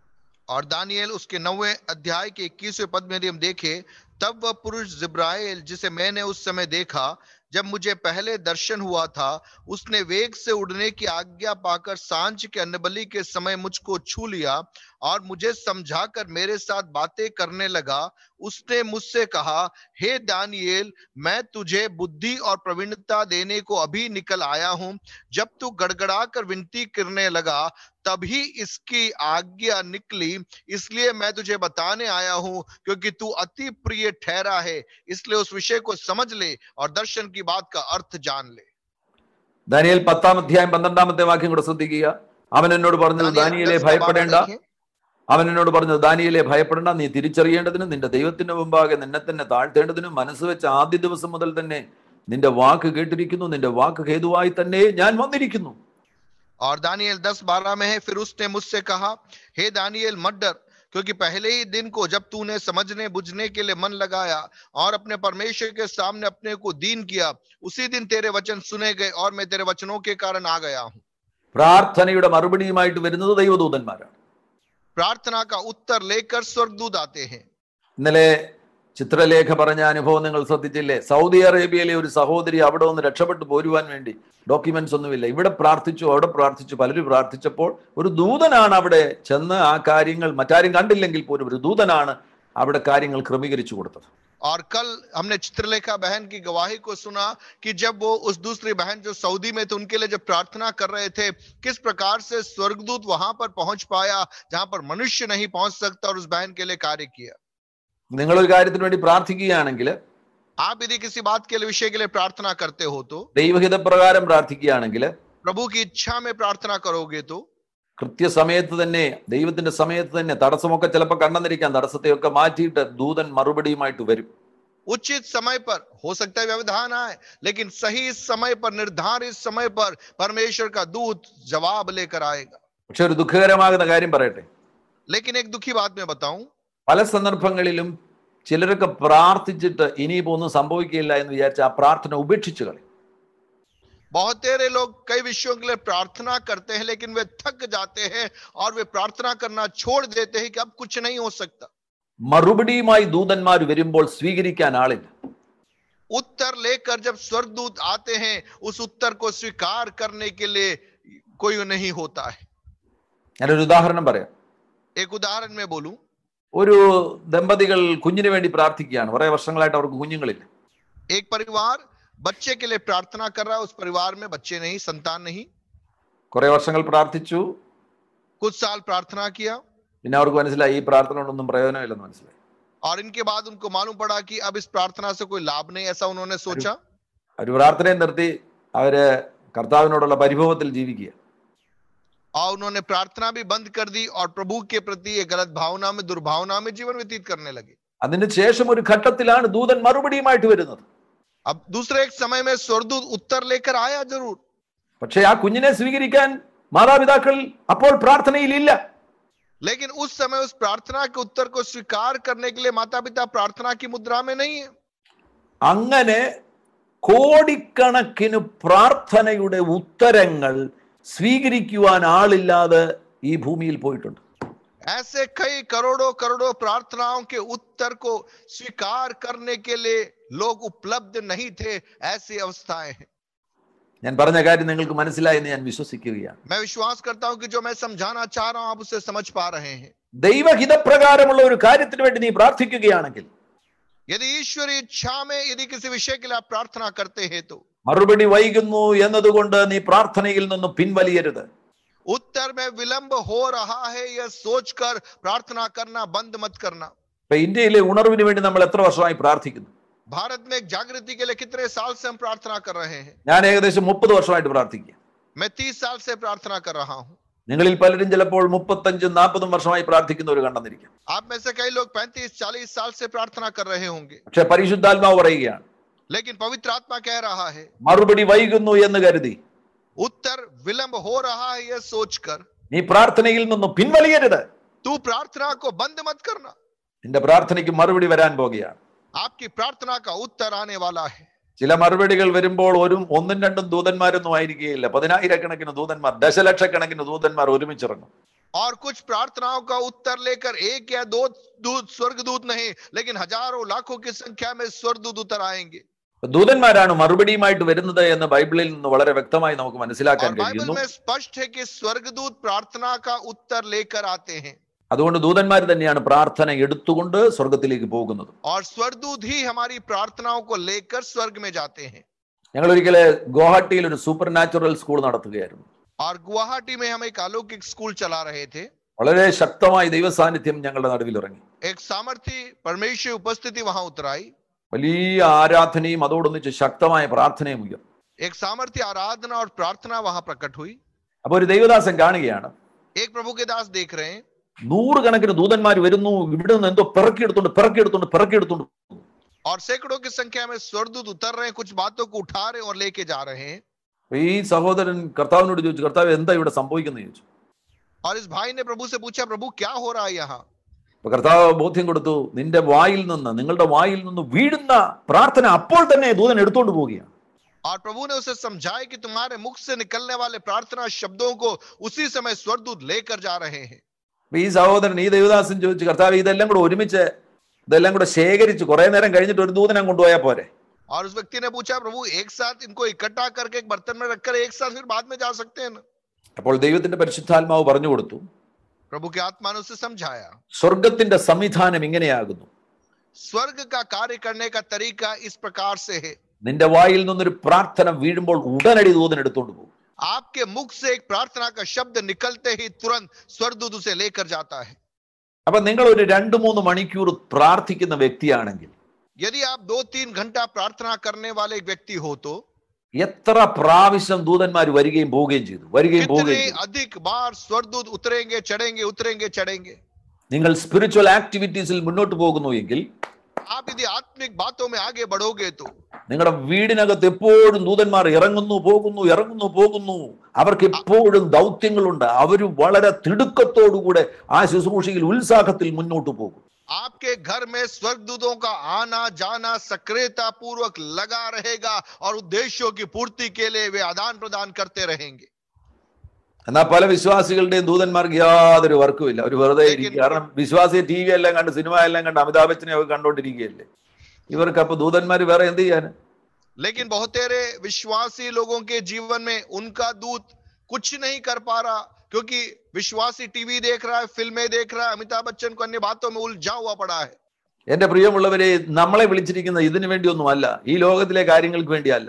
और दानियल उसके नौवे अध्याय के इक्कीसवें पद में यदि हम देखें तब वह पुरुष जिब्राइल जिसे मैंने उस समय देखा जब मुझे पहले दर्शन हुआ था उसने वेग से उड़ने की आज्ञा पाकर सांझ के अन्नबलि के समय मुझको छू लिया और मुझे समझाकर मेरे साथ बातें करने लगा उसने मुझसे कहा हे दानिયેल मैं तुझे बुद्धि और प्रवीणता देने को अभी निकल आया हूं जब तू गड़गड़ा कर विनती करने लगा तभी इसकी आज्ञा निकली इसलिए मैं तुझे बताने आया हूं क्योंकि तू अति प्रिय ठहरा है इसलिए उस विषय को समझ ले और दर्शन की बात का अर्थ जान ले ദാനിയേൽ പത്താം അധ്യായം പന്ത്രണ്ടാമത്തെ വാക്യം കൂടെ ശ്രദ്ധിക്കുക അവൻ എന്നോട് പറഞ്ഞത് दानियेल ദാനിയേലെ दस का बारह ഭയപ്പെടേണ്ട देखें। അവൻ എന്നോട് പറഞ്ഞത് ദാനിയേലെ ഭയപ്പെടേണ്ട നീ തിരിച്ചറിയേണ്ടതിനും നിന്റെ ദൈവത്തിന്റെ മുമ്പാകെ നിന്നെ തന്നെ താഴ്ത്തേണ്ടതിനും മനസ്സ് വെച്ച ആദ്യ ദിവസം മുതൽ തന്നെ നിന്റെ വാക്ക് കേട്ടിരിക്കുന്നു നിന്റെ വാക്ക് ഹേതുവായി തന്നെ ഞാൻ വന്നിരിക്കുന്നു और दानियल दस बारह में है फिर उसने मुझसे कहा हे दानियल मत डर क्योंकि पहले ही दिन को जब तूने समझने बुझने के लिए मन लगाया और अपने परमेश्वर के सामने अपने को दीन किया उसी दिन तेरे वचन सुने गए और मैं तेरे वचनों के कारण आ गया हूं പ്രാർത്ഥനയുടെ മറുപടിയുമായിട്ട് വരുന്നത് ദൈവദൂതന്മാരാണ് प्रार्थना का उत्तर लेकर स्वर्गदूत आते हैं ഇന്നലെ ചിത്രലേഖ പറഞ്ഞ അനുഭവം നിങ്ങൾ ശ്രദ്ധിച്ചില്ലേ സൗദി അറേബ്യയിലെ ഒരു സഹോദരി അവിടെ ഒന്ന് രക്ഷപ്പെട്ടു പോരുവാൻ വേണ്ടി ഡോക്യുമെന്റ്സ് ഒന്നുമില്ല ഇവിടെ പ്രാർത്ഥിച്ചു അവിടെ പ്രാർത്ഥിച്ചു പലരും പ്രാർത്ഥിച്ചപ്പോൾ ഒരു ദൂതനാണ് അവിടെ ചെന്ന് ആ കാര്യങ്ങൾ മറ്റാരും കണ്ടില്ലെങ്കിൽ പോലും ഒരു ദൂതനാണ് അവിടെ കാര്യങ്ങൾ ക്രമീകരിച്ചു കൊടുത്തത് और कल हमने चित्रलेखा बहन की गवाही को सुना कि जब वो उस दूसरी बहन जो सऊदी में थे उनके लिए जब प्रार्थना कर रहे थे किस प्रकार से स्वर्गदूत वहां पर पहुंच पाया जहां पर मनुष्य नहीं पहुंच सकता और उस बहन के लिए कार्य किया നിങ്ങളൊരു കാര്യത്തിന് വേണ്ടി പ്രാർത്ഥിക്കുകയാണെങ്കിൽ आप यदि किसी बात के लिए विषय के लिए प्रार्थना करते हो तो ദൈവഹിതപ്രകാരം പ്രാർത്ഥിക്കുകയാണെങ്കിൽ प्रभु की इच्छा में प्रार्थना करोगे तो കൃത്യസമയത്ത് തന്നെ ദൈവത്തിന്റെ സമയത്ത് തന്നെ തടസ്സമൊക്കെ ചിലപ്പോൾ കണ്ടെന്നിരിക്കാം തടസ്സത്തെയൊക്കെ മാറ്റിയിട്ട് ദൂതൻ മറുപടിയുമായിട്ട് വരും उचित समय पर हो सकता है व्यवधान आए लेकिन सही समय पर निर्धारित समय पर परमेश्वर का दूत जवाब लेकर आएगा പക്ഷെ ഒരു ദുഃഖകരമാകുന്ന കാര്യം പറയട്ടെ लेकिन एक दुखी बात मैं बताऊं പല സന്ദർഭങ്ങളിലും ചിലരൊക്കെ പ്രാർത്ഥിച്ചിട്ട് ഇനിയിപ്പോ ഒന്നും സംഭവിക്കില്ല എന്ന് വിചാരിച്ച് ആ പ്രാർത്ഥന ഉപേക്ഷിച്ചു കളി बहुत तेरे लोग कई विषयों के लिए प्रार्थना करते हैं लेकिन वे थक जाते हैं और वे प्रार्थना करना छोड़ देते हैं कि अब कुछ नहीं हो सकता മറുപടിയുമായി ദൂതന്മാർ വരുമ്പോൾ സ്വീകരിക്കാൻ ആളില്ല उत्तर लेकर जब स्वर्गदूत आते हैं उस उत्तर को स्वीकार करने के लिए कोई नहीं होता है ഞാനൊരു ഉദാഹരണം പറയാം एक उदाहरण मैं बोलूं ഒരു ദമ്പതികൾ കുഞ്ഞിന് വേണ്ടി പ്രാർത്ഥിക്കുകയാണ് കുറെ വർഷങ്ങളായിട്ട് അവർക്ക് കുഞ്ഞുങ്ങളില്ല एक परिवार बच्चे के लिए प्रार्थना कर रहा है उस परिवार में बच्चे नहीं संतान नहीं കുറെ വർഷങ്ങൾ പ്രാർത്ഥിച്ചു कुछ साल प्रार्थना किया പിന്നെ അവർക്ക് മനസ്സിലായി ഈ പ്രാർത്ഥന കൊണ്ടൊന്നും പ്രയോജനമില്ലെന്ന് മനസ്സിലായി और इनके बाद उनको मालूम पड़ा कि अब इस प्रार्थना से कोई लाभ नहीं ऐसा उन्होंने सोचा അവർ പ്രാർത്ഥനയും നിർത്തി അവര് കർത്താവിനോടുള്ള പരിഭവത്തിൽ ജീവിക്കുക और उन्होंने प्रार्थना भी बंद कर दी और प्रभु के प्रति एक गलत भावना में दुर्भावना में जीवन व्यतीत करने लगे അതിന് ശേഷം ഒരു ഘട്ടത്തിലാണ് ദൂതൻ മറുപടിയുമായിട്ട് വരുന്നത് अब दूसरे एक समय में स्वर्गदूत उत्तर लेकर आया जरूर പക്ഷെ ആ കുഞ്ഞിനെ സ്വീകരിക്കാൻ മാതാപിതാക്കൾ അപ്പോൾ പ്രാർത്ഥനയിലില്ല लेकिन उस समय उस प्रार्थना के उत्तर को स्वीकार करने के लिए माता पिता प्रार्थना की मुद्रा में नहीं है അങ്ങനെ കോടിക്കണക്കിന് പ്രാർത്ഥനയുടെ ഉത്തരങ്ങൾ സ്വീകരിക്കുവാൻ ആളില്ലാതെ ഈ ഭൂമിയിൽ പോയിട്ടുണ്ട് ऐसे कई करोड़ों करोड़ों प्रार्थनाओं के उत्तर को स्वीकार करने के लिए लोग उपलब्ध नहीं थे ऐसी अवस्थाएं हैं ഞാൻ പറഞ്ഞ കാര്യം നിങ്ങൾക്ക് മനസ്സിലായെന്ന് ഞാൻ വിശ്വസിക്കുകയാണ് मैं विश्वास करता हूं कि जो मैं समझाना चाह रहा हूं आप उसे समझ पा रहे हैं ദൈവഹിതപ്രകാരമുള്ള ഒരു കാര്യത്തിന് വേണ്ടി നീ പ്രാർത്ഥിക്കുകയാണെങ്കിൽ यदि ईश्वरी इच्छा में यदि किसी विषय के लिए आप प्रार्थना करते हैं तो മറുപടി വൈകുന്നു എന്നതുകൊണ്ട് നീ പ്രാർത്ഥനയിൽ നിന്ന് പിൻവലിയരുത് उत्तर में विलंब हो रहा है यह सोचकर प्रार्थना करना बंद मत करना ഇപ്പൊ ഇന്ത്യയിലെ ഉണർവിന് വേണ്ടി നമ്മൾ എത്ര വർഷമായി പ്രാർത്ഥിക്കുന്നു भारत में एक जागृति के लिए कितने साल से हम प्रार्थना कर रहे हैं ഞാൻ ഏകദേശം മുപ്പത് വർഷമായിട്ട് പ്രാർത്ഥിക്കുക मैं तीस साल से प्रार्थना कर रहा हूं നിങ്ങളിൽ പലരും ചിലപ്പോൾ മുപ്പത്തഞ്ചും നാൽപ്പതും വർഷമായി പ്രാർത്ഥിക്കുന്നവർ കണ്ടെന്നിരിക്കും आप में से कई लोग पैंतीस चालीस साल से प्रार्थना कर रहे होंगे പക്ഷെ പരിശുദ്ധാത്മാവ് പറയുകയാണ് लेकिन पवित्र आत्मा कह रहा है മറുപടി വൈകുന്നു എന്ന് കരുതി उत्तर विलंब हो रहा है यह सोचकर നീ പ്രാർത്ഥനയിൽ നിന്ന് പിൻവലിയരുത് तू प्रार्थना को बंद मत करना നിന്റെ പ്രാർത്ഥനയ്ക്ക് മറുപടി വരാൻ പോകുകയാണ് आपकी प्रार्थना का उत्तर आने वाला है ചില മറുപടികൾ വരുമ്പോൾ ഒരു ഒന്നും രണ്ടും ദൂതന്മാരൊന്നും ആയിരിക്കുകയില്ല പതിനായിരക്കണക്കിന് ദൂതന്മാർ ദശലക്ഷക്കണക്കിന് ദൂതന്മാർ ഒരുമിച്ചിറങ്ങും और कुछ प्रार्थनाओं का उत्तर लेकर एक या दो दूत स्वर्गदूत नहीं लेकिन हजारों लाखों की संख्या में स्वर्गदूत उतर आएंगे ദൂതന്മാരാണ് മറുപടിയുമായിട്ട് വരുന്നത് എന്ന് ബൈബിളിൽ നിന്ന് വളരെ വ്യക്തമായി നമുക്ക് മനസ്സിലാക്കാൻ और बाइबल കഴിയുന്നു में स्पष्ट है कि स्वर्गदूत प्रार्थना का उत्तर लेकर आते हैं അതുകൊണ്ട് ദൂതന്മാർ തന്നെയാണ് പ്രാർത്ഥന എടുത്തുകൊണ്ട് സ്വർഗത്തിലേക്ക് പോകുന്നത് और स्वर्गदूत ही हमारी प्रार्थनाओं को लेकर स्वर्ग में जाते हैं ഞങ്ങൾ ഒരിക്കലെ ഗുവാഹട്ടിയിൽ ഒരു സൂപ്പർ നാച്ചുറൽ സ്കൂൾ നടത്തുകയായിരുന്നു और गुवाहाटी में हम एक अलौकिक स्कूल चला रहे थे വളരെ ശക്തമായി ദൈവ സാന്നിധ്യം ഞങ്ങളുടെ നടുവിൽ ഇറങ്ങി एक सामर्थ्य परमेश्वर उपस्थिति वहां उतराई വലിയ ആരാധനയും അതോടൊന്നിച്ച് ശക്തമായ പ്രാർത്ഥനയും ഉയർന്നു एक सामर्थ्य आराधना और प्रार्थना वहां प्रकट हुई അപ്പൊ ഒരു ദൈവദാസൻ കാണുകയാണ് एक प्रभु के दास देख रहे हैं നൂറുകണക്കിന് ദൂതന്മാർ വരുന്നു ഇവിടെ നിന്ന് എന്തോ പിറക്കിയെടുത്തോണ്ട് പിറക്കിയെടുത്തോണ്ട് പിറക്കിയെടുത്തോണ്ട് और सैकड़ों की संख्या में स्वर्गदूत उतर रहे हैं कुछ बातों को उठा रहे हैं और लेके जा रहे हैं അപ്പൊ ഈ സഹോദരൻ കർത്താവിനോട് ചോദിച്ചു കർത്താവ് എന്താ ഇവിടെ സംഭവിക്കുന്നത് ചോദിച്ചു और इस भाई ने प्रभु से पूछा प्रभु क्या हो रहा है यहाँ അപ്പൊ കർത്താവ് ബോധ്യം കൊടുത്തു നിന്റെ വായിൽ നിന്ന് നിങ്ങളുടെ വായിൽ നിന്ന് വീഴുന്ന പ്രാർത്ഥന അപ്പോൾ തന്നെ ദൂതൻ എടുത്തോണ്ട് പോവുകയാണ് और प्रभु ने उसे समझाया कि तुम्हारे मुख से निकलने वाले प्रार्थना शब्दों को उसी समय स्वर्गदूत लेकर जा रहे हैं അപ്പൊ ഈ സഹോദരൻ ഈ ദേവദാസൻ ചോദിച്ചു കർത്താവ് ഇതെല്ലാം കൂടെ ഒരുമിച്ച് ഇതെല്ലാം കൂടെ ശേഖരിച്ച് കുറെ നേരം കഴിഞ്ഞിട്ട് ഒരു ദൂതനം കൊണ്ടുപോയാൽ പോരെ और उस व्यक्ति ने पूछा प्रभु एक साथ इनको इकट्ठा करके एक बर्तन में रखकर एक साथ फिर बाद में जा सकते हैं ना അപ്പോൾ ദൈവത്തിന്റെ പരിശുദ്ധാത്മാവ് പറഞ്ഞു കൊടുത്തു प्रभु की आत्मा ने उसे समझाया സ്വർഗത്തിന്റെ സംവിധാനം ഇങ്ങനെയാകുന്നു स्वर्ग का कार्य करने का तरीका इस प्रकार से है നിന്റെ വായിൽ നിന്നൊരു പ്രാർത്ഥന വീഴുമ്പോൾ ഉടനടി ദൂതൻ എടുത്തോണ്ട് പോകും आपके मुख से एक प्रार्थना का शब्द निकलते ही तुरंत स्वर्गदूत उसे लेकर जाता है അപ്പൊ നിങ്ങൾ ഒരു രണ്ട് മൂന്ന് മണിക്കൂർ പ്രാർത്ഥിക്കുന്ന വ്യക്തിയാണെങ്കിൽ यदि आप दो तीन घंटा प्रार्थना करने वाले एक व्यक्ति हो तो എത്ര പ്രാവശ്യം ദൂതന്മാർ വരികയും പോവുകയും ചെയ്തു വരികയും कितने പോവുകയും ചെയ്തു अधिक बार स्वर्गदूत उतरेंगे चढ़ेंगे उतरेंगे चढ़ेंगे നിങ്ങൾ സ്പിരിച്വൽ ആക്ടിവിറ്റീസിൽ മുന്നോട്ട് പോകുന്നു എങ്കിൽ आप यदि आत्मिक बातों में आगे बढ़ोगे तो നിങ്ങളുടെ വീടിനകത്ത് എപ്പോഴും ദൂതന്മാർ ഇറങ്ങുന്നു പോകുന്നു ഇറങ്ങുന്നു പോകുന്നു അവർക്ക് എപ്പോഴും ദൗത്യങ്ങളുണ്ട് അവർ വളരെ തിടുക്കത്തോടുകൂടെ ആ ശുശ്രൂഷയിൽ ഉത്സാഹത്തിൽ മുന്നോട്ട് പോകും आपके घर में स्वर्गदूतों का आना जाना सक्रियता पूर्वक लगा रहेगा और उद्देश्यों की पूर्ति के लिए वे आदान प्रदान करते रहेंगे എന്നാൽ പല വിശ്വാസികളുടെയും ദൂതന്മാർക്ക് യാതൊരു വർക്കും ഇല്ല അവർ വെറുതെ ഇരിക്കും കാരണം വിശ്വാസി ടി വി എല്ലാം കണ്ട് സിനിമ എല്ലാം കണ്ട് അമിതാഭ് ബച്ചനെ ഒക്കെ കണ്ടോണ്ടിരിക്കുകയല്ലേ ഇവർക്ക് അപ്പൊ ദൂതന്മാർ വേറെ എന്ത് ചെയ്യാൻ लेकिन बहुत तेरे विश्वासी लोगों के जीवन में उनका दूत कुछ नहीं कर पा रहा क्योंकि विश्वासी टीवी देख रहा है फिल्में देख रहा है अमिताभ बच्चन को अन्य बातों में उलझा हुआ पड़ा है എന്റെ പ്രിയമുള്ളവരെ നമ്മളെ വിളിച്ചിരിക്കുന്ന ഇതിനു വേണ്ടിയൊന്നുമല്ല ഈ ലോകത്തിലെ കാര്യങ്ങൾക്ക് വേണ്ടിയല്ല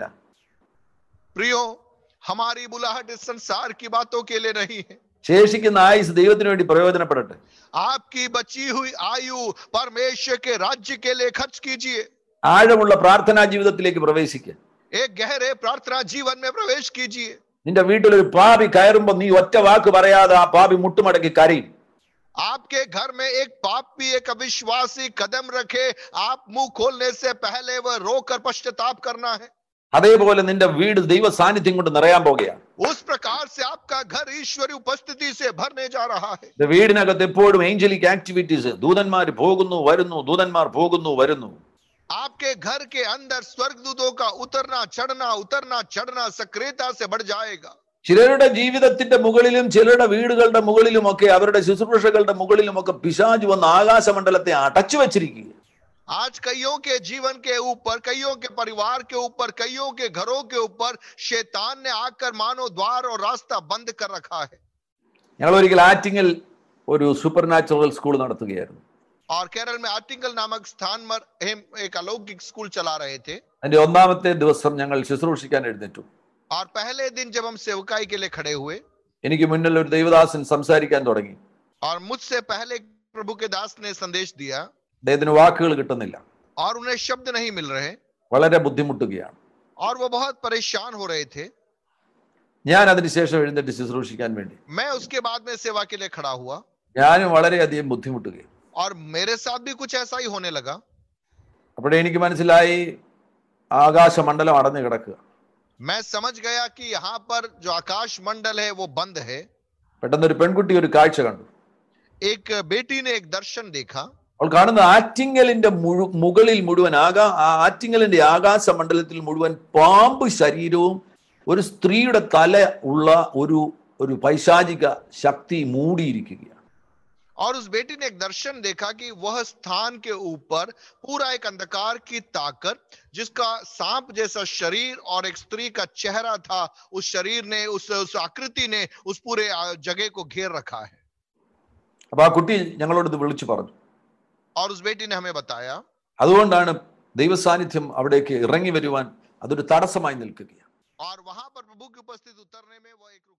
प्रियो हमारी बुलाहट इस संसार की बातों के लिए नहीं है ശേഷിക്കുന്ന ആയുസ് ദൈവത്തിന് വേണ്ടി പ്രയോജനപ്പെടട്ടെ आपकी बची हुई आयु परमेश्वर के राज्य के लिए खर्च कीजिए ആഴമുള്ള പ്രാർത്ഥനാ ജീവിതത്തിലേക്ക് പ്രവേശിക്കുക एक गहरे प्रार्थना जीवन में प्रवेश कीजिए നിന്റെ വീട്ടിലൊരു പാപി കയറുമ്പോ നീ ഒറ്റ വാക്ക് പറയാതെ ആ പാപി മുട്ടുമടക്കി കരയും आपके घर में एक पापी एक अविश्वासी कदम रखे आप मुंह खोलने से पहले वह रोकर पश्चाताप करना है അതേപോലെ നിന്റെ വീട് ദൈവ സാന്നിധ്യം കൊണ്ട് നിറയാൻ പോകുകയാണ് उस प्रकार से आपका घर ईश्वरी उपस्थिति से भरने जा रहा है ഇത് വീടിനകത്ത് എപ്പോഴും ഏഞ്ചലിക് ആക്ടിവിറ്റീസ് ദൂതന്മാർ പോകുന്നു വരുന്നു ദൂതന്മാർ പോകുന്നു വരുന്നു आपके घर के अंदर स्वर्गदूतों का उतरना चढ़ना उतरना चढ़ना सक्रियता से बढ़ जाएगा ചിലരുടെ ജീവിതത്തിന്റെ മുകളിലും ചിലരുടെ വീടുകളുടെ മുകളിലും ഒക്കെ അവരുടെ ശുശ്രൂഷകളുടെ മുകളിലും ഒക്കെ പിശാജ് വന്ന് ആകാശമണ്ഡലത്തെ അടച്ചു വെച്ചിരിക്കുക आज कईयों के जीवन के ऊपर कईयों के परिवार के ऊपर कईयों के घरों के ऊपर शैतान ने आकर मानो द्वार और रास्ता बंद कर रखा है ഞങ്ങൾ ഒരിക്കൽ ആറ്റിങ്ങിൽ ഒരു സൂപ്പർ നാച്ചുറൽ സ്കൂൾ നടത്തുകയായിരുന്നു और केरल में आर्टिकल नामक स्थान पर हम एक अलौकिक स्कूल चला रहे थे അതിന്റെ ഒന്നാമത്തെ ദിവസം ഞങ്ങൾ ശുശ്രൂഷിക്കാൻ എഴുന്നേറ്റു और पहले दिन जब हम सेवकाई के लिए खड़े हुए എനിക്ക് മുന്നിൽ ഒരു ദൈവദാസൻ സംസാരിക്കാൻ തുടങ്ങി और मुझसे पहले प्रभु के दास ने संदेश दिया അദ്ദേഹത്തിന് വാക്കുകൾ കിട്ടുന്നില്ല और उन्हें शब्द नहीं मिल रहे വളരെ ബുദ്ധിമുട്ടുകയാണ് और वो बहुत परेशान हो रहे थे ഞാൻ അതിനുശേഷം എഴുന്നേറ്റ് ശുശ്രൂഷിക്കാൻ വേണ്ടി मैं उसके बाद में सेवा के लिए खड़ा हुआ ഞാനും വളരെയധികം ബുദ്ധിമുട്ടുകയും और मेरे साथ भी कुछ ऐसा ही होने लगा അപ്പോഴേ എനിക്ക് മനസ്സിലായി ആകാശമണ്ഡലം അടഞ്ഞു കിടക്കുക मैं समझ गया कि यहाँ पर जो आकाश मंडल है वो बंद है പെട്ടെന്ന് ഒരു പെൺകുട്ടി ഒരു കാഴ്ച കണ്ടു एक बेटी ने एक दर्शन देखा അവൾ കാണുന്ന ആറ്റിങ്ങലിന്റെ മുഴു മുകളിൽ മുഴുവൻ ആകാ ആ ആറ്റിങ്ങലിന്റെ ആകാശ മണ്ഡലത്തിൽ മുഴുവൻ പാമ്പ് ശരീരവും ഒരു സ്ത്രീയുടെ തല ഉള്ള ഒരു ഒരു പൈശാചിക ശക്തി മൂടിയിരിക്കുകയാണ് और उस बेटी ने एक दर्शन देखा कि वह स्थान के ऊपर पूरा एक अंधकार की ताकत जिसका सांप जैसा शरीर और एक स्त्री का चेहरा था उस शरीर ने उस उस आकृति ने उस पूरे आ, जगह को घेर रखा है അപ്പൊ ആ കുട്ടി ഞങ്ങളോട് ഇത് വിളിച്ചു പറഞ്ഞു और उस बेटी ने हमें बताया അതുകൊണ്ടാണ് ദൈവസാന്നിധ്യം അവിടേക്ക് ഇറങ്ങി വരുവാൻ അതൊരു തടസ്സമായി നിൽക്കുകയാണ് और वहां पर प्रभु की उपस्थित उतरने में वो एक